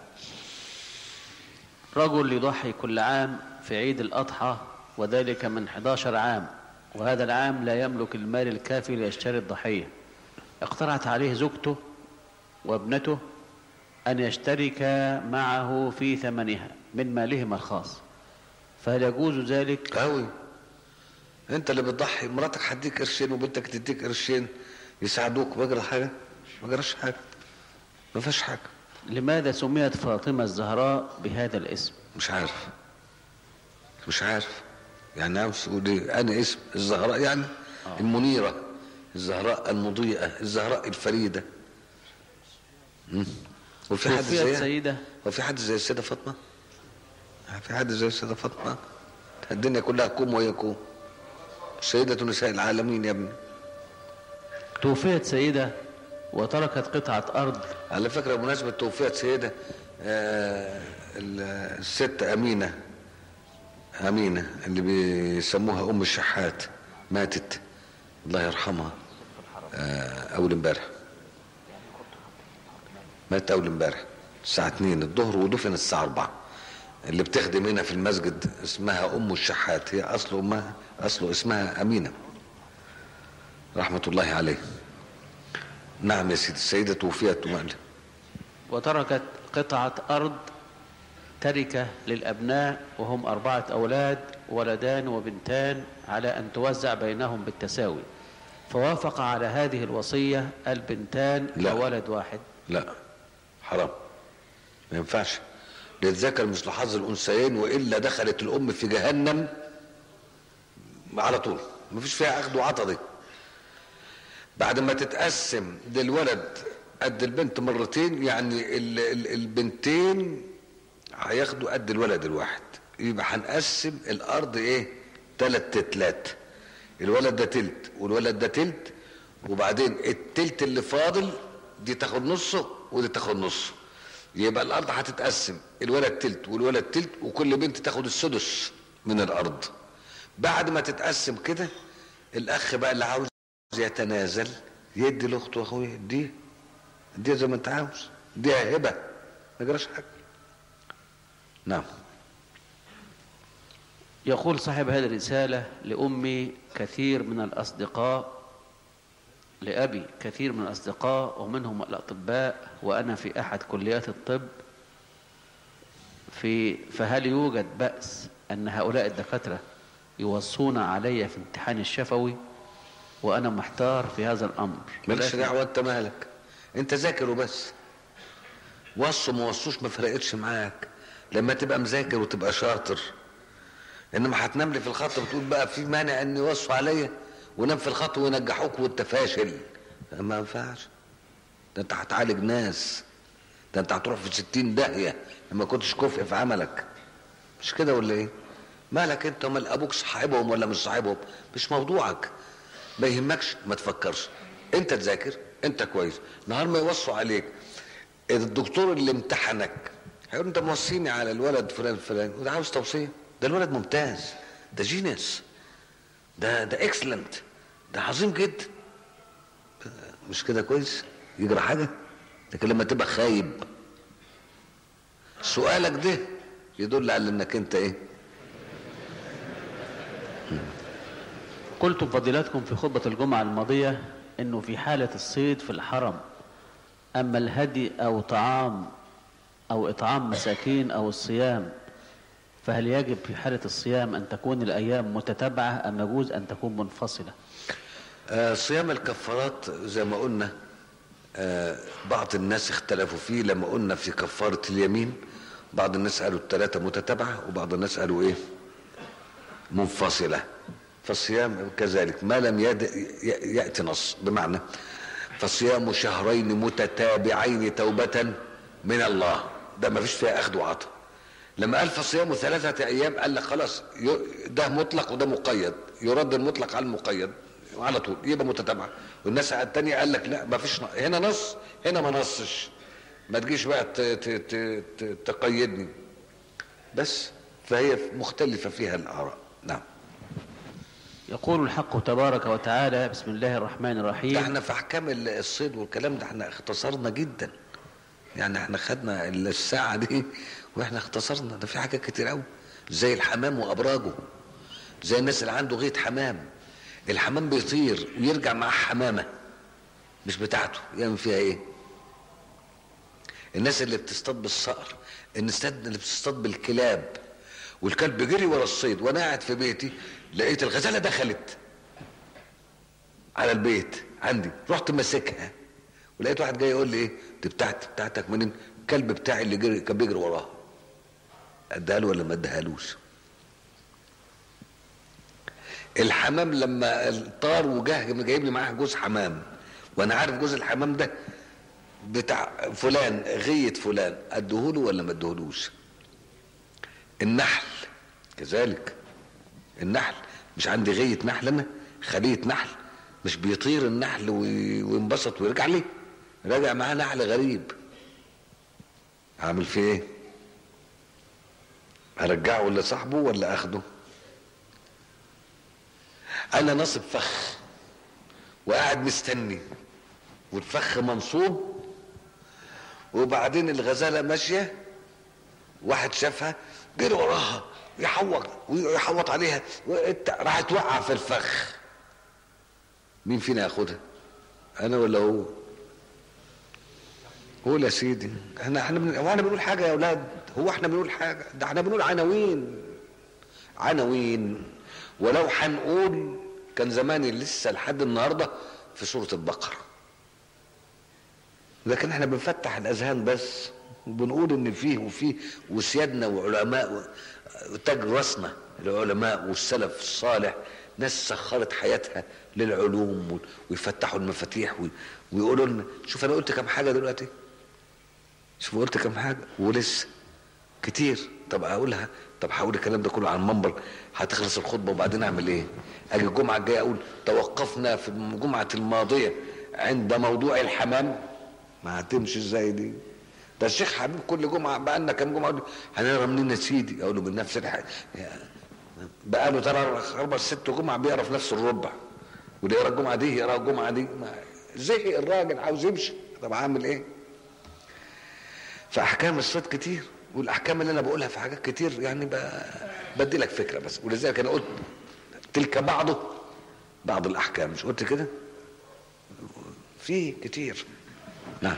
A: رجل يضحي كل عام في عيد الأضحى وذلك من 11 عام وهذا العام لا يملك المال الكافي ليشتري الضحية اقترحت عليه زوجته وابنته أن يشترك معه في ثمنها من مالهما الخاص فهل يجوز ذلك
B: قوي انت اللي بتضحي مراتك هتديك قرشين وبنتك تديك قرشين يساعدوك بجرى حاجه ما جراش حاجه ما فيهاش حاجه
A: لماذا سميت فاطمة الزهراء بهذا الاسم
B: مش عارف مش عارف يعني عاوز تقول ايه انا اسم الزهراء يعني
A: آه.
B: المنيره الزهراء المضيئه الزهراء الفريده مم. وفي حد
A: توفيت
B: زيها
A: سيدة
B: وفي حد زي السيده فاطمه في حد زي السيدة فاطمة الدنيا كلها كوم ويكون سيدة نساء العالمين يا ابني
A: توفيت سيدة وتركت قطعة أرض
B: على فكرة بمناسبة توفيت سيدة آه ال- الست أمينة أمينة اللي بيسموها أم الشحات ماتت الله يرحمها آه أول امبارح مات أول امبارح الساعة 2 الظهر ودفن الساعة 4 اللي بتخدم هنا في المسجد اسمها أم الشحات هي أصل أمها أصله اسمها أمينة رحمة الله عليه نعم يا سيدي السيدة توفيت ومقلة
A: وتركت قطعة أرض تركة للأبناء وهم أربعة أولاد ولدان وبنتان على أن توزع بينهم بالتساوي فوافق على هذه الوصية البنتان
B: لا.
A: وولد واحد
B: لا حرام ما ينفعش للذكر مثل حظ الانثيين والا دخلت الام في جهنم على طول مفيش فيها اخذ وعطا دي بعد ما تتقسم للولد قد البنت مرتين يعني ال ال البنتين هياخدوا قد الولد الواحد يبقى هنقسم الارض ايه تلات تلات الولد ده تلت والولد ده تلت وبعدين التلت اللي فاضل دي تاخد نصه ودي تاخد نصه يبقى الارض هتتقسم الولد تلت والولد تلت وكل بنت تاخد السدس من الارض بعد ما تتقسم كده الاخ بقى اللي عاوز يتنازل يدي لاخته واخويا دي دي زي ما انت عاوز دي هبه ما جراش حاجه نعم
A: يقول صاحب هذه الرسالة لأمي كثير من الأصدقاء لأبي كثير من الأصدقاء ومنهم الأطباء وأنا في أحد كليات الطب في فهل يوجد بأس أن هؤلاء الدكاترة يوصون علي في امتحان الشفوي وأنا محتار في هذا الأمر
B: مالكش
A: ولكن-
B: دعوه انت مالك انت ذاكر وبس وصوا ما وصوش ما فرقتش معاك لما تبقى مذاكر وتبقى شاطر انما هتنام لي في الخط بتقول بقى في مانع ان يوصوا عليا ونام في الخط وينجحوك وانت فاشل ما ينفعش ده انت هتعالج ناس ده انت هتروح في ستين داهية لما كنتش كفء في عملك مش كده ولا ايه مالك انت ومال ابوك صاحبهم ولا مش صاحبهم مش موضوعك ما يهمكش ما تفكرش انت تذاكر انت كويس نهار ما يوصوا عليك الدكتور اللي امتحنك هيقول انت موصيني على الولد فلان فلان وده عاوز توصيه ده الولد ممتاز ده جينيس ده ده اكسلنت ده عظيم جدا مش كده كويس يجرى حاجه لكن لما تبقى خايب سؤالك ده يدل على انك انت ايه
A: قلت فضيلتكم في خطبة الجمعة الماضية أنه في حالة الصيد في الحرم أما الهدي أو طعام أو إطعام مساكين أو الصيام فهل يجب في حالة الصيام أن تكون الأيام متتابعة أم يجوز أن تكون منفصلة
B: آه صيام الكفارات زي ما قلنا آه بعض الناس اختلفوا فيه لما قلنا في كفارة اليمين بعض الناس قالوا الثلاثة متتابعة وبعض الناس قالوا ايه منفصلة فالصيام كذلك ما لم يد... ي- يأتي نص بمعنى فصيام شهرين متتابعين توبة من الله ده ما فيش فيها أخذ وعطاء لما قال فصيام ثلاثة أيام قال لك خلاص ي- ده مطلق وده مقيد يرد المطلق على المقيد على طول يبقى متتابعة والناس التانية قال لك لا ما فيش ن- هنا نص هنا ما نصش ما تجيش بقى ت- ت- ت- ت- تقيدني بس فهي مختلفة فيها الآراء نعم
A: يقول الحق تبارك وتعالى بسم الله الرحمن
B: ده
A: الرحيم
B: احنا في احكام ال- الصيد والكلام ده احنا اختصرنا جدا يعني احنا خدنا الساعة دي واحنا اختصرنا ده في حاجات كتير قوي زي الحمام وابراجه زي الناس اللي عنده غيط حمام الحمام بيطير ويرجع معاه حمامة مش بتاعته يعمل فيها ايه الناس اللي بتصطاد بالصقر الناس اللي بتصطاد بالكلاب والكلب جري ورا الصيد وانا قاعد في بيتي لقيت الغزاله دخلت على البيت عندي رحت ماسكها ولقيت واحد جاي يقول لي ايه دي بتاعتي بتاعتك منين الكلب بتاعي اللي جري كان بيجري وراها اديها له ولا ما اديهالوش الحمام لما طار وجه جايب لي معاه جوز حمام وانا عارف جوز الحمام ده بتاع فلان غية فلان اديهوله ولا ما اديهولوش النحل كذلك النحل مش عندي غية نحل انا خلية نحل مش بيطير النحل وي- وينبسط ويرجع لي راجع معاه نحل غريب اعمل فيه ايه ارجعه لصاحبه ولا اخده انا نصب فخ وقاعد مستني والفخ منصوب وبعدين الغزاله ماشيه واحد شافها جري وراها يحوط ويحوط عليها وإنت- راحت توقع في الفخ مين فينا ياخدها انا ولا هو قول يا سيدي احنا احنا بن... هو احنا بنقول حاجه يا اولاد هو احنا بنقول حاجه ده احنا بنقول عناوين عناوين ولو هنقول كان زماني لسه لحد النهارده في سوره البقره لكن احنا بنفتح الاذهان بس وبنقول ان فيه وفيه وسيادنا وعلماء و- وتاج راسنا العلماء والسلف الصالح ناس سخرت حياتها للعلوم و- ويفتحوا المفاتيح وي- ويقولوا لنا شوف انا قلت كم حاجه دلوقتي شوف قلت كم حاجه ولسه كتير طب اقولها طب هقول الكلام ده كله على المنبر هتخلص الخطبه وبعدين اعمل ايه؟ اجي الجمعه الجايه اقول توقفنا في الجمعه الماضيه عند موضوع الحمام ما هتمشي ازاي دي؟ ده الشيخ حبيب كل جمعه بقى لنا كام جمعه يقول لي هنقرا منين يا سيدي؟ اقول له من نفس الحاجه بقى له ترى اربع ست جمعه بيقرا في نفس الربع واللي يقرا الجمعه دي يقرا الجمعه دي ما زهق الراجل عاوز يمشي طب عامل ايه؟ فاحكام الصوت كتير والاحكام اللي انا بقولها في حاجات كتير يعني ب- بدي لك فكره بس ولذلك انا قلت تلك بعضه بعض الاحكام مش قلت كده في كتير نعم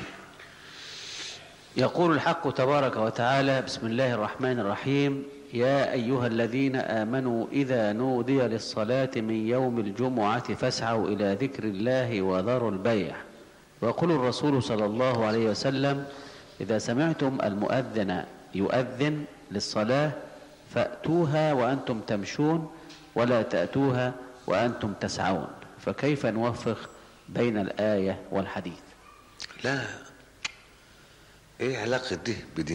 A: يقول الحق تبارك وتعالى بسم الله الرحمن الرحيم يا أيها الذين آمنوا إذا نودي للصلاة من يوم الجمعة فاسعوا إلى ذكر الله وذروا البيع ويقول الرسول صلى الله عليه وسلم إذا سمعتم المؤذن يؤذن للصلاة فأتوها وأنتم تمشون ولا تأتوها وأنتم تسعون فكيف نوفق بين الآية والحديث
B: لا ايه علاقة دي بدي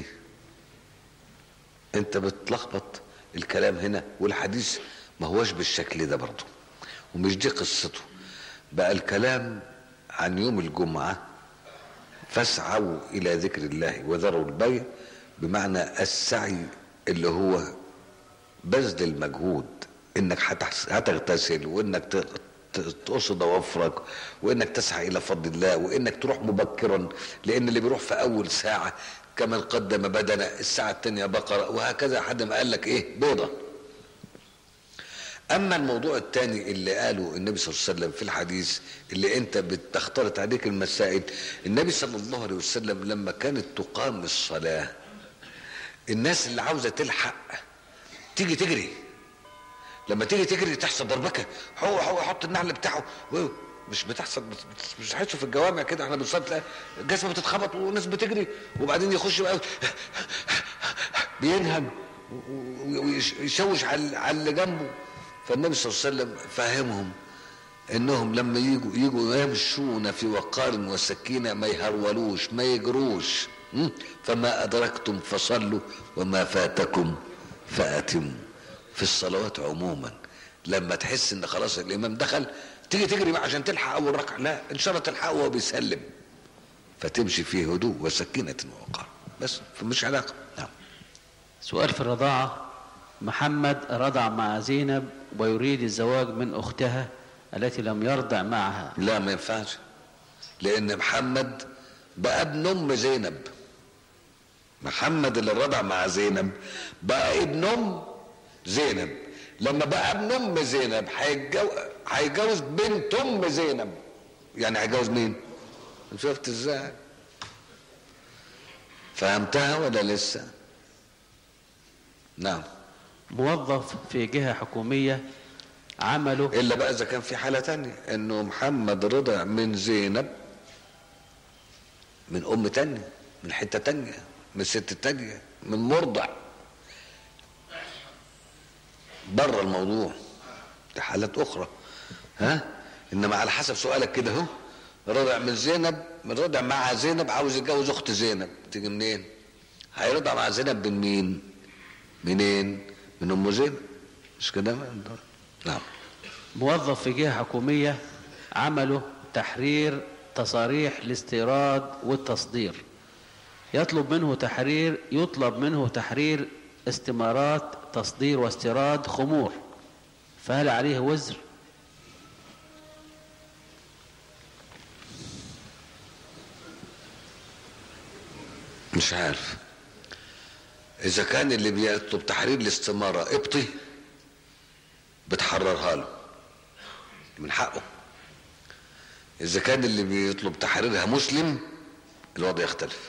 B: انت بتلخبط الكلام هنا والحديث ما هوش بالشكل ده برضه ومش دي قصته بقى الكلام عن يوم الجمعة فاسعوا الى ذكر الله وذروا البيع بمعنى السعي اللي هو بذل المجهود انك هتحس- هتغتسل وانك ت- ت- تقص ضوافرك وانك تسعى الى فضل الله وانك تروح مبكرا لان اللي بيروح في اول ساعه كمن قدم بدنه الساعه الثانيه بقره وهكذا حد ما قال لك ايه بيضه اما الموضوع الثاني اللي قاله النبي صلى الله عليه وسلم في الحديث اللي انت بتختلط عليك المسائل النبي صلى الله عليه وسلم لما كانت تقام الصلاه الناس اللي عاوزه تلحق تيجي تجري لما تيجي تجري تحصل ضربكه هو هو يحط النعل بتاعه و- مش بتحصل بت- بت- مش تحسوا في الجوامع كده احنا بنصلي تلاقي الجسم بتتخبط والناس بتجري وبعدين يخش بقى بينهج و- و- ويشوش على على اللي جنبه فالنبي صلى الله عليه وسلم فهمهم انهم لما يجوا يجوا يمشون في وقار وسكينه ما يهرولوش ما يجروش م? فما ادركتم فصلوا وما فاتكم فاتموا في الصلوات عموما لما تحس ان خلاص الامام دخل تيجي تجري بقى عشان تلحق اول ركعه لا ان شاء الله تلحقه وهو بيسلم فتمشي في هدوء وسكينه ووقار بس فمش علاقه نعم
A: سؤال في الرضاعة محمد رضع مع زينب ويريد الزواج من أختها التي لم يرضع معها
B: لا ما ينفعش لان محمد بقى ابن ام زينب محمد اللي رضع مع زينب بقى ابن ام زينب لما بقى ابن ام زينب هيتجو- هيتجوز بنت ام زينب يعني هيتجوز مين شفت ازاي فهمتها ولا لسه نعم
A: موظف في جهة حكومية عمله
B: الا بقى اذا كان في حاله تانية انه محمد رضع من زينب من ام تانية من حته تانية من ست تانية من مرضع بره الموضوع دي حالات اخرى ها انما على حسب سؤالك كده اهو رضع من زينب من رضع مع زينب عاوز يتجوز اخت زينب تيجي منين هيرضع مع زينب من مين منين من ام زينب مش كده نعم
A: موظف في جهة حكومية عمله تحرير تصاريح الاستيراد والتصدير يطلب منه تحرير يطلب منه تحرير استمارات تصدير واستيراد خمور فهل عليه وزر
B: مش عارف اذا كان اللي بيطلب تحرير الاستمارة قبطي بتحررها له من حقه اذا كان اللي بيطلب تحريرها مسلم الوضع يختلف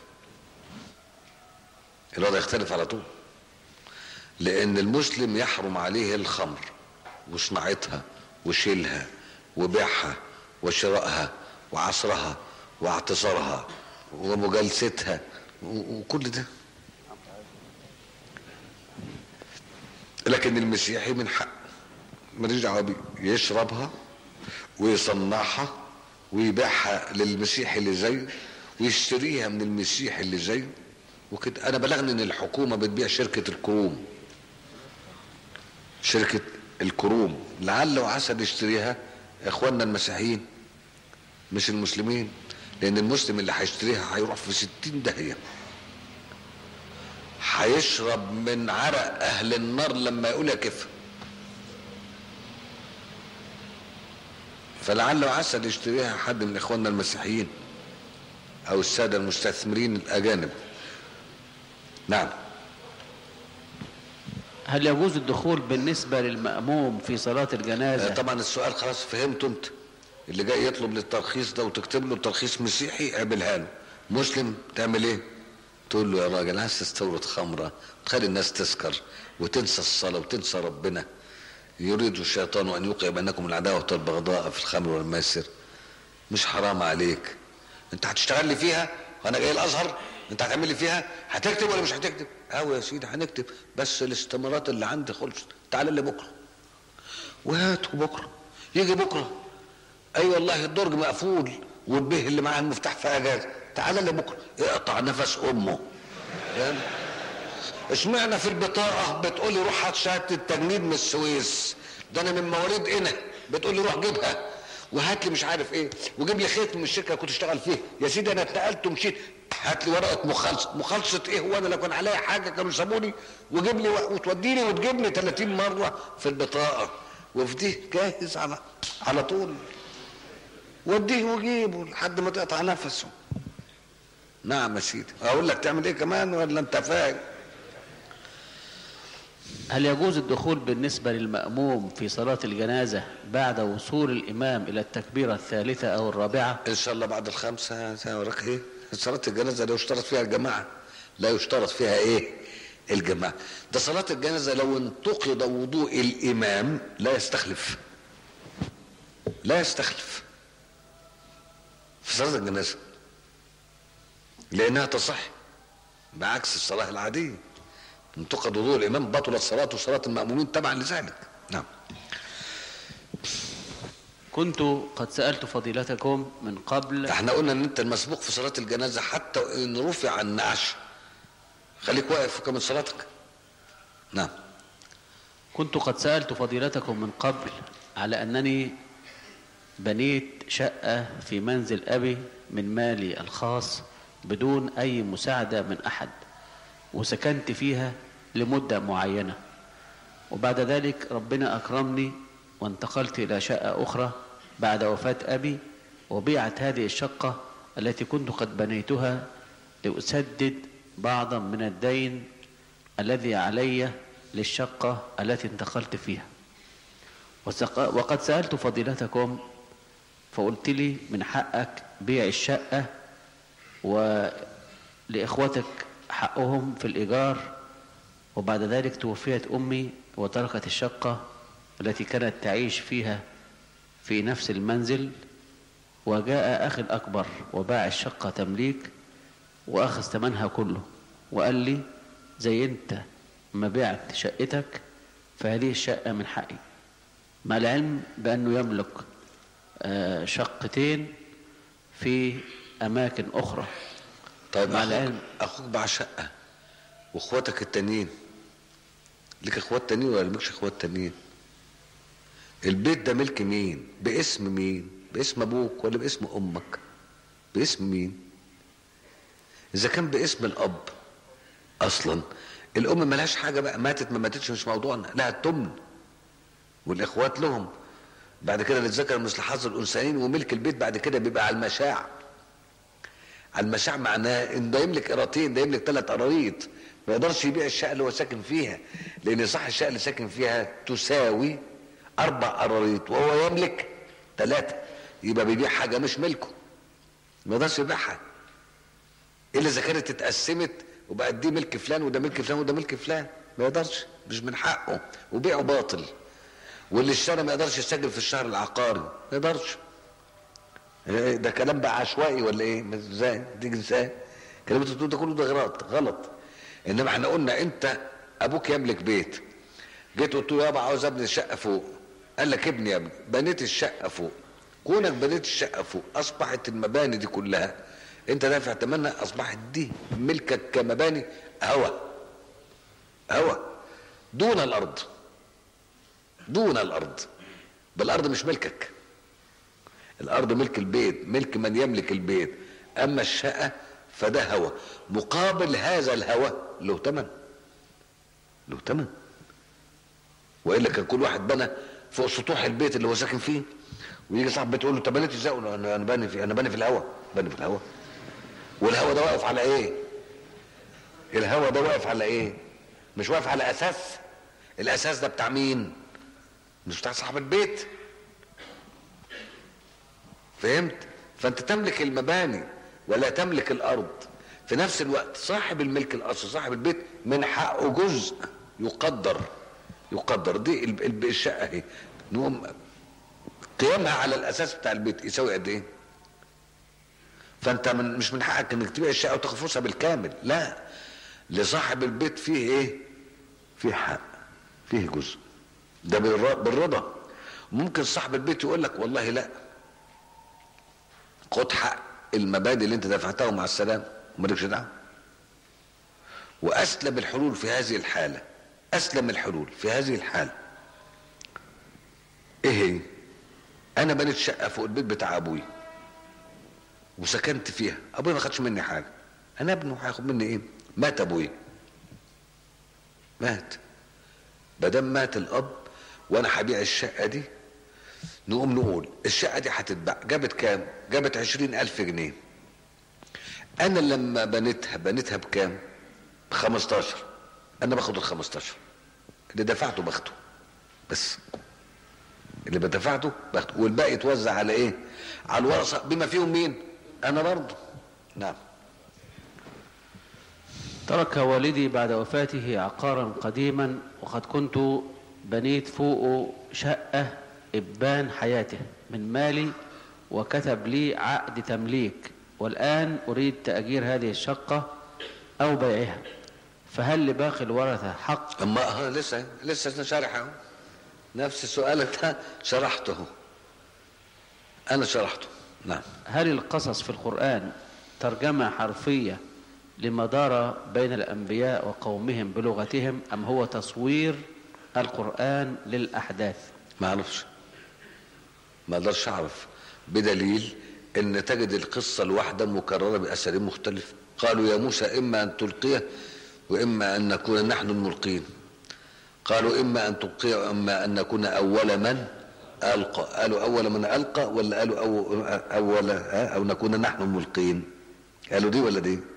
B: الوضع يختلف على طول لان المسلم يحرم عليه الخمر وصناعتها وشيلها وبيعها وشرائها وعصرها واعتصارها ومجالستها و- وكل ده لكن المسيحي من حق ماليش دعوه بيه يشربها ويصنعها ويبيعها للمسيحي اللي زيه ويشتريها من المسيحي اللي زيه وكده انا بلغني ان الحكومه بتبيع شركه الكروم شركه الكروم لعل وعسى يشتريها اخواننا المسيحيين مش المسلمين لان المسلم اللي هيشتريها هيروح في ستين داهيه هيشرب من عرق اهل النار لما يقول يا كيف فلعل وعسى يشتريها حد من اخواننا المسيحيين او الساده المستثمرين الاجانب نعم
A: هل يجوز الدخول بالنسبة للمأموم في صلاة
B: آه،
A: الجنازة
B: طبعا السؤال خلاص فهمته انت اللي جاي يطلب للترخيص ده وتكتب له ترخيص مسيحي اعملها له مسلم تعمل ايه تقول له يا راجل عايز تستورد خمره تخلي الناس تسكر وتنسى الصلاه وتنسى ربنا يريد الشيطان ان يوقع بينكم العداوه والبغضاء في الخمر والميسر مش حرام عليك انت هتشتغل لي فيها وانا جاي الازهر انت هتعمل لي فيها هتكتب ولا مش هتكتب اهو يا سيدي هنكتب بس الاستمارات اللي عندي خلصت تعال لي بكره وهاته بكره يجي بكره اي أيوة والله الدرج مقفول والبه اللي معاه المفتاح في اجازه تعال لي بكره اقطع نفس امه فاهم؟ اشمعنى في البطاقه بتقول لي روح هات شهاده التجنيد من السويس ده انا من مواليد هنا بتقول لي روح جيبها وهات لي مش عارف ايه وجيب لي خيط من الشركه اللي كنت اشتغل فيها يا سيدي انا اتنقلت ومشيت هات لي ورقه مخالصه مخالصه ايه هو انا لو كان عليا حاجه كانوا سابوني وجيب لي وتوديني وتجيبني 30 مره في البطاقه وفي دي جاهز على على طول وديه وجيبه لحد ما تقطع نفسه نعم يا سيدي اقول لك تعمل ايه كمان ولا انت فاهم
A: هل يجوز الدخول بالنسبة للمأموم في صلاة الجنازة بعد وصول الإمام إلى التكبيرة الثالثة أو الرابعة
B: ان شاء الله بعد الخمسه وراك ايه صلاه الجنازه لا يشترط فيها الجماعه لا يشترط فيها ايه الجماعه ده صلاه الجنازه لو انتقض وضوء الامام لا يستخلف لا يستخلف في صلاه الجنازه لانها تصح بعكس الصلاه العاديه انتقض وضوء الامام بطلت صلاته وصلاه المامومين تبعا لذلك نعم
A: كنت قد سألت فضيلتكم من قبل
B: احنا قلنا ان انت المسبوق في صلاة الجنازة حتى ان رفع النعش خليك واقف وكمل صلاتك نعم
A: كنت قد سألت فضيلتكم من قبل على أنني بنيت شقة في منزل أبي من مالي الخاص بدون أي مساعدة من أحد وسكنت فيها لمدة معينة وبعد ذلك ربنا أكرمني وانتقلت إلى شقة أخرى بعد وفاة أبي وبيعت هذه الشقة التي كنت قد بنيتها لأسدد بعضا من الدين الذي علي للشقة التي انتقلت فيها وسق- وقد سألت فضيلتكم فقلت لي من حقك بيع الشقة ولإخوتك حقهم في الإيجار وبعد ذلك توفيت أمي وتركت الشقة التي كانت تعيش فيها في نفس المنزل وجاء أخي الأكبر وباع الشقة تمليك وأخذ ثمنها كله وقال لي زي أنت ما بعت شقتك فهذه الشقة من حقي مع العلم بأنه يملك آه، شقتين في أماكن أخرى
B: طيب
A: مع
B: أخوك,
A: العلم.
B: اخوك باع شقة واخواتك التانيين لك اخوات تانيين ولا مالكش اخوات تانيين البيت ده ملك مين باسم مين باسم ابوك ولا باسم امك باسم مين اذا كان باسم الاب اصلا الام ملهاش حاجه بقى ماتت ما ماتتش مش موضوعنا لها التمن والاخوات لهم بعد كده للذكر مثل حظ الانثيين وملك البيت بعد كده بيبقى على المشاع على المشاع معناه ان ده يملك قراطين ده يملك ثلاث قراريط ما يقدرش يبيع الشقه اللي هو ساكن فيها لان صح الشقه اللي ساكن فيها تساوي اربع قراريط وهو يملك ثلاثه يبقى بيبيع حاجه مش ملكه ما يقدرش يبيعها الا اذا كانت اتقسمت وبقت دي ملك فلان وده ملك فلان وده ملك فلان ما يقدرش مش من حقه وبيعه باطل واللي اشترى ما يقدرش يسجل في الشهر العقاري ما يقدرش إيه ده كلام بقى عشوائي ولا ايه ازاي تيجي ازاي كلام انت بتقول ده كله ده غلط غلط انما احنا قلنا انت ابوك يملك بيت جيت قلت له يابا عاوز ابني الشقه فوق قال لك ابني يا ابني بنيت الشقه فوق كونك بنيت الشقه فوق اصبحت المباني دي كلها انت دافع ثمنها اصبحت دي ملكك كمباني هوى هوى دون الارض دون الارض بالارض مش ملكك الارض ملك البيت ملك من يملك البيت اما الشقه فده هوى مقابل هذا الهوى له ثمن له ثمن والا كان كل واحد بنى فوق سطوح البيت اللي هو ساكن فيه ويجي صاحب بيت يقول له طب بنيت ازاي يقول له انا انا باني في انا باني في الهوى باني في الهوى والهوى ده واقف على ايه الهوى ده واقف على ايه مش واقف على اساس الاساس ده بتاع مين مش بتاع صاحب البيت فهمت فانت تملك المباني ولا تملك الارض في نفس الوقت صاحب الملك الاصلي صاحب البيت من حقه جزء يقدر يقدر دي ال- ال- الشقه اهي نقوم قيامها على الاساس بتاع البيت يساوي قد ايه فانت من مش من حقك انك تبيع الشقه وتاخد فلوسها بالكامل لا لصاحب البيت فيه ايه فيه حق فيه جزء ده بالر- بالرضا ممكن صاحب البيت يقول لك والله لا خد حق المبادئ اللي انت دفعتها مع السلامه ومالكش دعوه واسلم الحلول في هذه الحاله اسلم الحلول في هذه الحاله ايه هي انا بنيت شقه فوق البيت بتاع ابويا وسكنت فيها ابويا ما خدش مني حاجه انا ابنه هياخد مني ايه مات ابويا مات بدل مات الاب وانا هبيع الشقه دي نقوم نقول الشقه دي هتتباع جابت كام جابت عشرين الف جنيه انا لما بنيتها بنيتها بكام بخمستاشر انا باخد الخمستاشر اللي دفعته باخده بس اللي بدفعته باخده والباقي يتوزع على ايه على الورثه بما فيهم مين انا برضه نعم
A: ترك والدي بعد وفاته عقارا قديما وقد كنت بنيت فوقه شقة إبان حياته من مالي وكتب لي عقد تمليك والآن أريد تأجير هذه الشقة أو بيعها فهل لباقي الورثة حق
B: اما ها لسه لسه شارح اهو نفس السؤال ده شرحته انا شرحته نعم
A: هل القصص في القرآن ترجمة حرفية لما دار بين الأنبياء وقومهم بلغتهم أم هو تصوير القرآن للأحداث
B: ما اعرفش ما اقدرش اعرف بدليل ان تجد القصه الواحده مكرره باساليب مختلفه قالوا يا موسى اما ان تلقيه واما ان نكون نحن الملقين قالوا اما ان تلقي واما ان نكون اول من القى قالوا اول من القى ولا قالوا أو اول ها؟ او نكون نحن الملقين قالوا دي ولا دي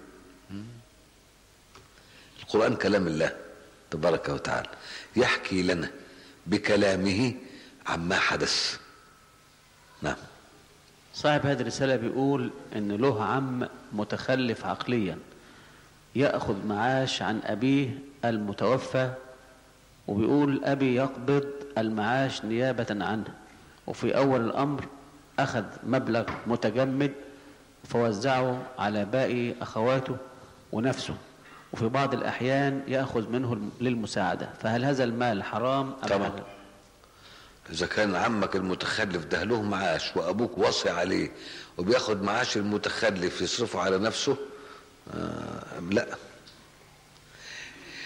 B: القران كلام الله تبارك وتعالى يحكي لنا بكلامه عما حدث نعم
A: صاحب هذه الرسالة بيقول إن له عم متخلف عقليا يأخذ معاش عن أبيه المتوفى وبيقول أبي يقبض المعاش نيابة عنه وفي أول الأمر أخذ مبلغ متجمد فوزعه على باقي أخواته ونفسه وفي بعض الأحيان يأخذ منه للمساعدة فهل هذا المال حرام أم
B: طبعا.
A: حلال؟
B: اذا كان عمك المتخلف ده له معاش وابوك وصي عليه وبياخد معاش المتخلف يصرفه على نفسه آه لا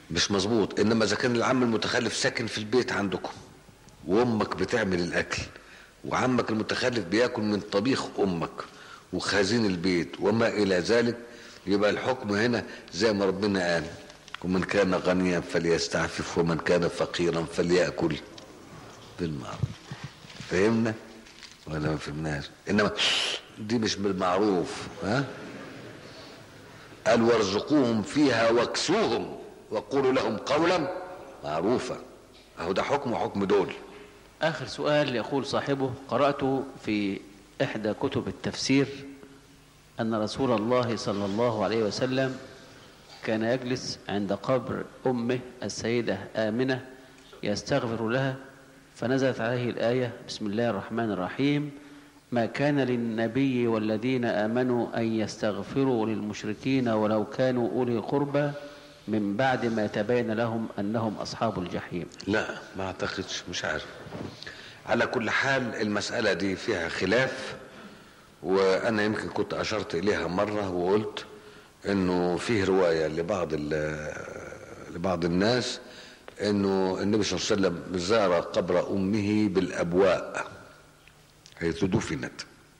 B: مش مظبوط انما اذا كان العم المتخلف ساكن في البيت عندكم وامك بتعمل الاكل وعمك المتخلف بياكل من طبيخ امك وخازين البيت وما الى ذلك يبقى الحكم هنا زي ما ربنا قال ومن كان غنيا فليستعفف ومن كان فقيرا فليأكل بالمعروف فهمنا ولا ما فهمناش انما دي مش بالمعروف ها قال وارزقوهم فيها واكسوهم وقولوا لهم قولا معروفا اهو ده حكم وحكم دول
A: آخر سؤال يقول صاحبه قرأت في إحدى كتب التفسير أن رسول الله صلى الله عليه وسلم كان يجلس عند قبر أمه السيدة آمنة يستغفر لها فنزلت عليه الآية بسم الله الرحمن الرحيم ما كان للنبي والذين آمنوا أن يستغفروا للمشركين ولو كانوا أولي قربى من بعد ما تبين لهم أنهم أصحاب الجحيم
B: لا ما اعتقدش مش عارف على كل حال المسألة دي فيها خلاف وانا يمكن كنت اشرت اليها مرة وقلت انه فيه رواية لبعض ال- لبعض الناس انه النبي صلى الله عليه وسلم زار قبر امه بالابواء حيث دفنت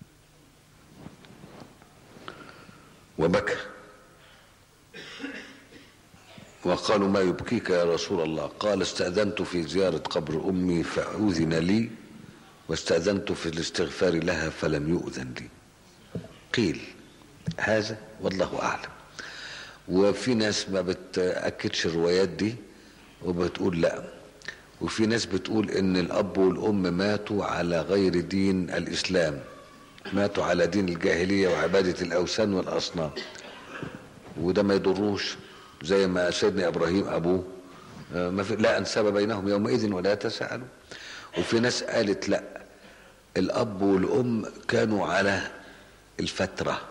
B: وبكى وقالوا ما يبكيك يا رسول الله قال استأذنت في زيارة قبر أمي فأذن لي واستأذنت في الاستغفار لها فلم يؤذن لي قيل هذا والله أعلم وفي ناس ما بتأكدش الروايات دي وبتقول لا وفي ناس بتقول ان الاب والام ماتوا على غير دين الاسلام ماتوا على دين الجاهليه وعباده الاوثان والاصنام وده ما يضروش زي ما سيدنا ابراهيم ابوه آه، ما في لا انساب بينهم يومئذ ولا تساءلوا وفي ناس قالت لا الاب والام كانوا على الفتره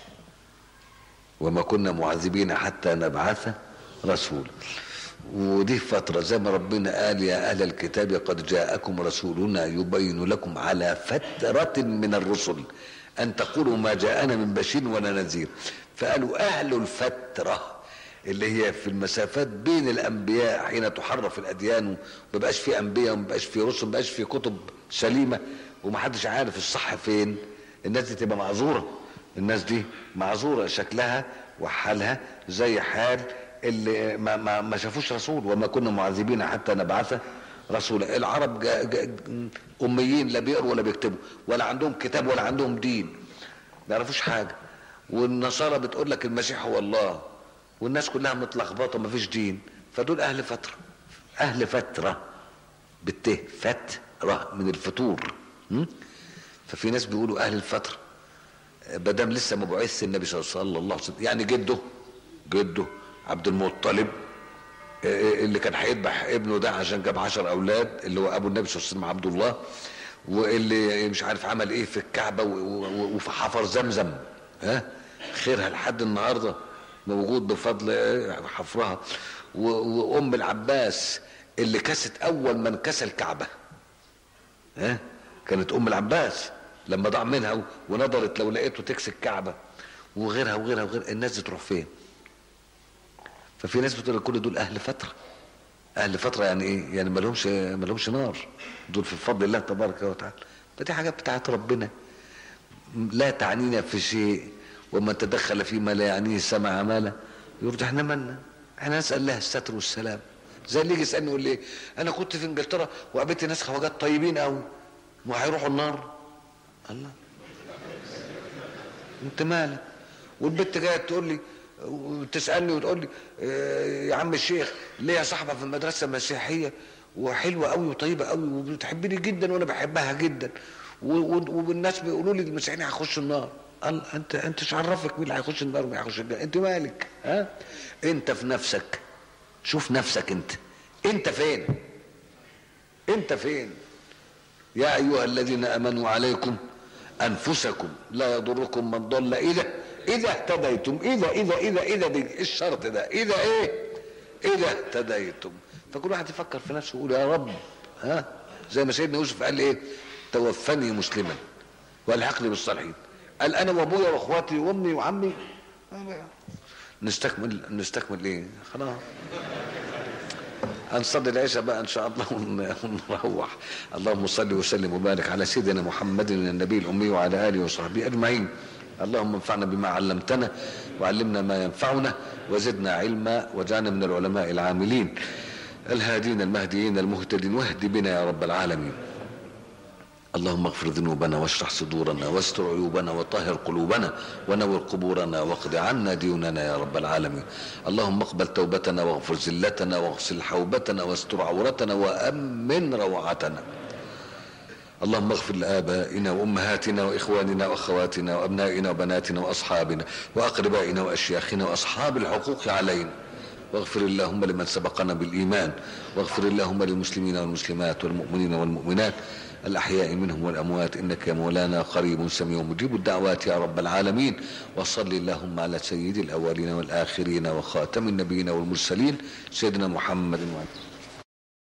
B: وما كنا معذبين حتى نبعث رسول ودي فترة زي ما ربنا قال يا أهل الكتاب قد جاءكم رسولنا يبين لكم على فترة من الرسل أن تقولوا ما جاءنا من بشير ولا نذير فقالوا أهل الفترة اللي هي في المسافات بين الأنبياء حين تحرف الأديان ومبقاش في أنبياء ومبقاش في رسل ومبقاش في كتب سليمة ومحدش عارف الصح فين الناس دي تبقى معذورة الناس دي معذورة شكلها وحالها زي حال اللي ما, ما, ما شافوش رسول وما كنا معذبين حتى نبعث رسولا العرب جا جا اميين لا بيقروا ولا بيكتبوا ولا عندهم كتاب ولا عندهم دين ما يعرفوش حاجه والنصارى بتقول لك المسيح هو الله والناس كلها متلخبطه ما فيش دين فدول اهل فتره اهل فتره بالته فتره من الفطور م? ففي ناس بيقولوا اهل الفتره مادام لسه ما بعث النبي صلى الله عليه وسلم يعني جده جده عبد المطلب آه، اللي كان هيذبح ابنه ده عشان جاب عشر اولاد اللي هو ابو النبي صلى الله عليه وسلم عبد الله واللي مش عارف عمل ايه في الكعبه و- و- وفي حفر زمزم ها خيرها لحد النهارده موجود بفضل آه، حفرها و- وام العباس اللي كست اول من كسى الكعبه ها كانت ام العباس لما ضاع منها و- ونظرت لو لقيته تكسي الكعبه وغيرها وغيرها وغيرها الناس دي تروح فين ففي ناس بتقول كل دول اهل فتره اهل فتره يعني ايه يعني ما لهمش ما لهمش نار دول في فضل الله تبارك وتعالى فدي حاجات بتاعت ربنا لا تعنينا في شيء ومن تدخل فيما لا يعنيه سمع مالا يرجع احنا مالنا احنا نسال الله الستر والسلام زي اللي يجي يسالني يقول لي انا كنت في انجلترا وقابلت ناس خواجات طيبين قوي وهيروحوا النار الله انت مالك والبنت جايه تقول لي وتسالني وتقول لي آه، يا عم الشيخ ليا صاحبه في المدرسه مسيحيه وحلوه قوي وطيبه قوي وبتحبني جدا وانا بحبها جدا و- و- والناس بيقولوا لي المسيحيين هيخشوا النار قال انت انت ايش عرفك مين اللي هيخش النار ومين هيخش الجنه انت مالك ها انت في نفسك شوف نفسك انت انت فين انت فين يا ايها الذين امنوا عليكم انفسكم لا يضركم من ضل اذا اذا اهتديتم اذا اذا اذا اذا دي إيه الشرط ده اذا ايه اذا اهتديتم فكل واحد يفكر في نفسه ويقول يا رب ها زي ما سيدنا يوسف قال ايه توفني مسلما والحقني بالصالحين قال انا وابويا واخواتي وامي وعمي نستكمل نستكمل ايه خلاص هنصلي العشاء بقى ان شاء الله ون- ونروح اللهم صل وسلم وبارك على سيدنا محمد النبي الامي وعلى اله وصحبه اجمعين اللهم انفعنا بما علمتنا وعلمنا ما ينفعنا وزدنا علما واجعلنا من العلماء العاملين الهادين المهديين المهتدين واهد بنا يا رب العالمين اللهم اغفر ذنوبنا واشرح صدورنا واستر عيوبنا وطهر قلوبنا ونور قبورنا واقض عنا ديوننا يا رب العالمين اللهم اقبل توبتنا واغفر زلتنا واغسل حوبتنا واستر عورتنا وامن روعتنا اللهم اغفر لآبائنا وأمهاتنا وإخواننا وأخواتنا وأبنائنا وبناتنا وأصحابنا وأقربائنا وأشياخنا وأصحاب الحقوق علينا واغفر اللهم لمن سبقنا بالإيمان واغفر اللهم للمسلمين والمسلمات والمؤمنين والمؤمنات الأحياء منهم والأموات إنك يا مولانا قريب سميع مجيب الدعوات يا رب العالمين وصل اللهم على سيد الأولين والآخرين وخاتم النبيين والمرسلين سيدنا محمد وعلى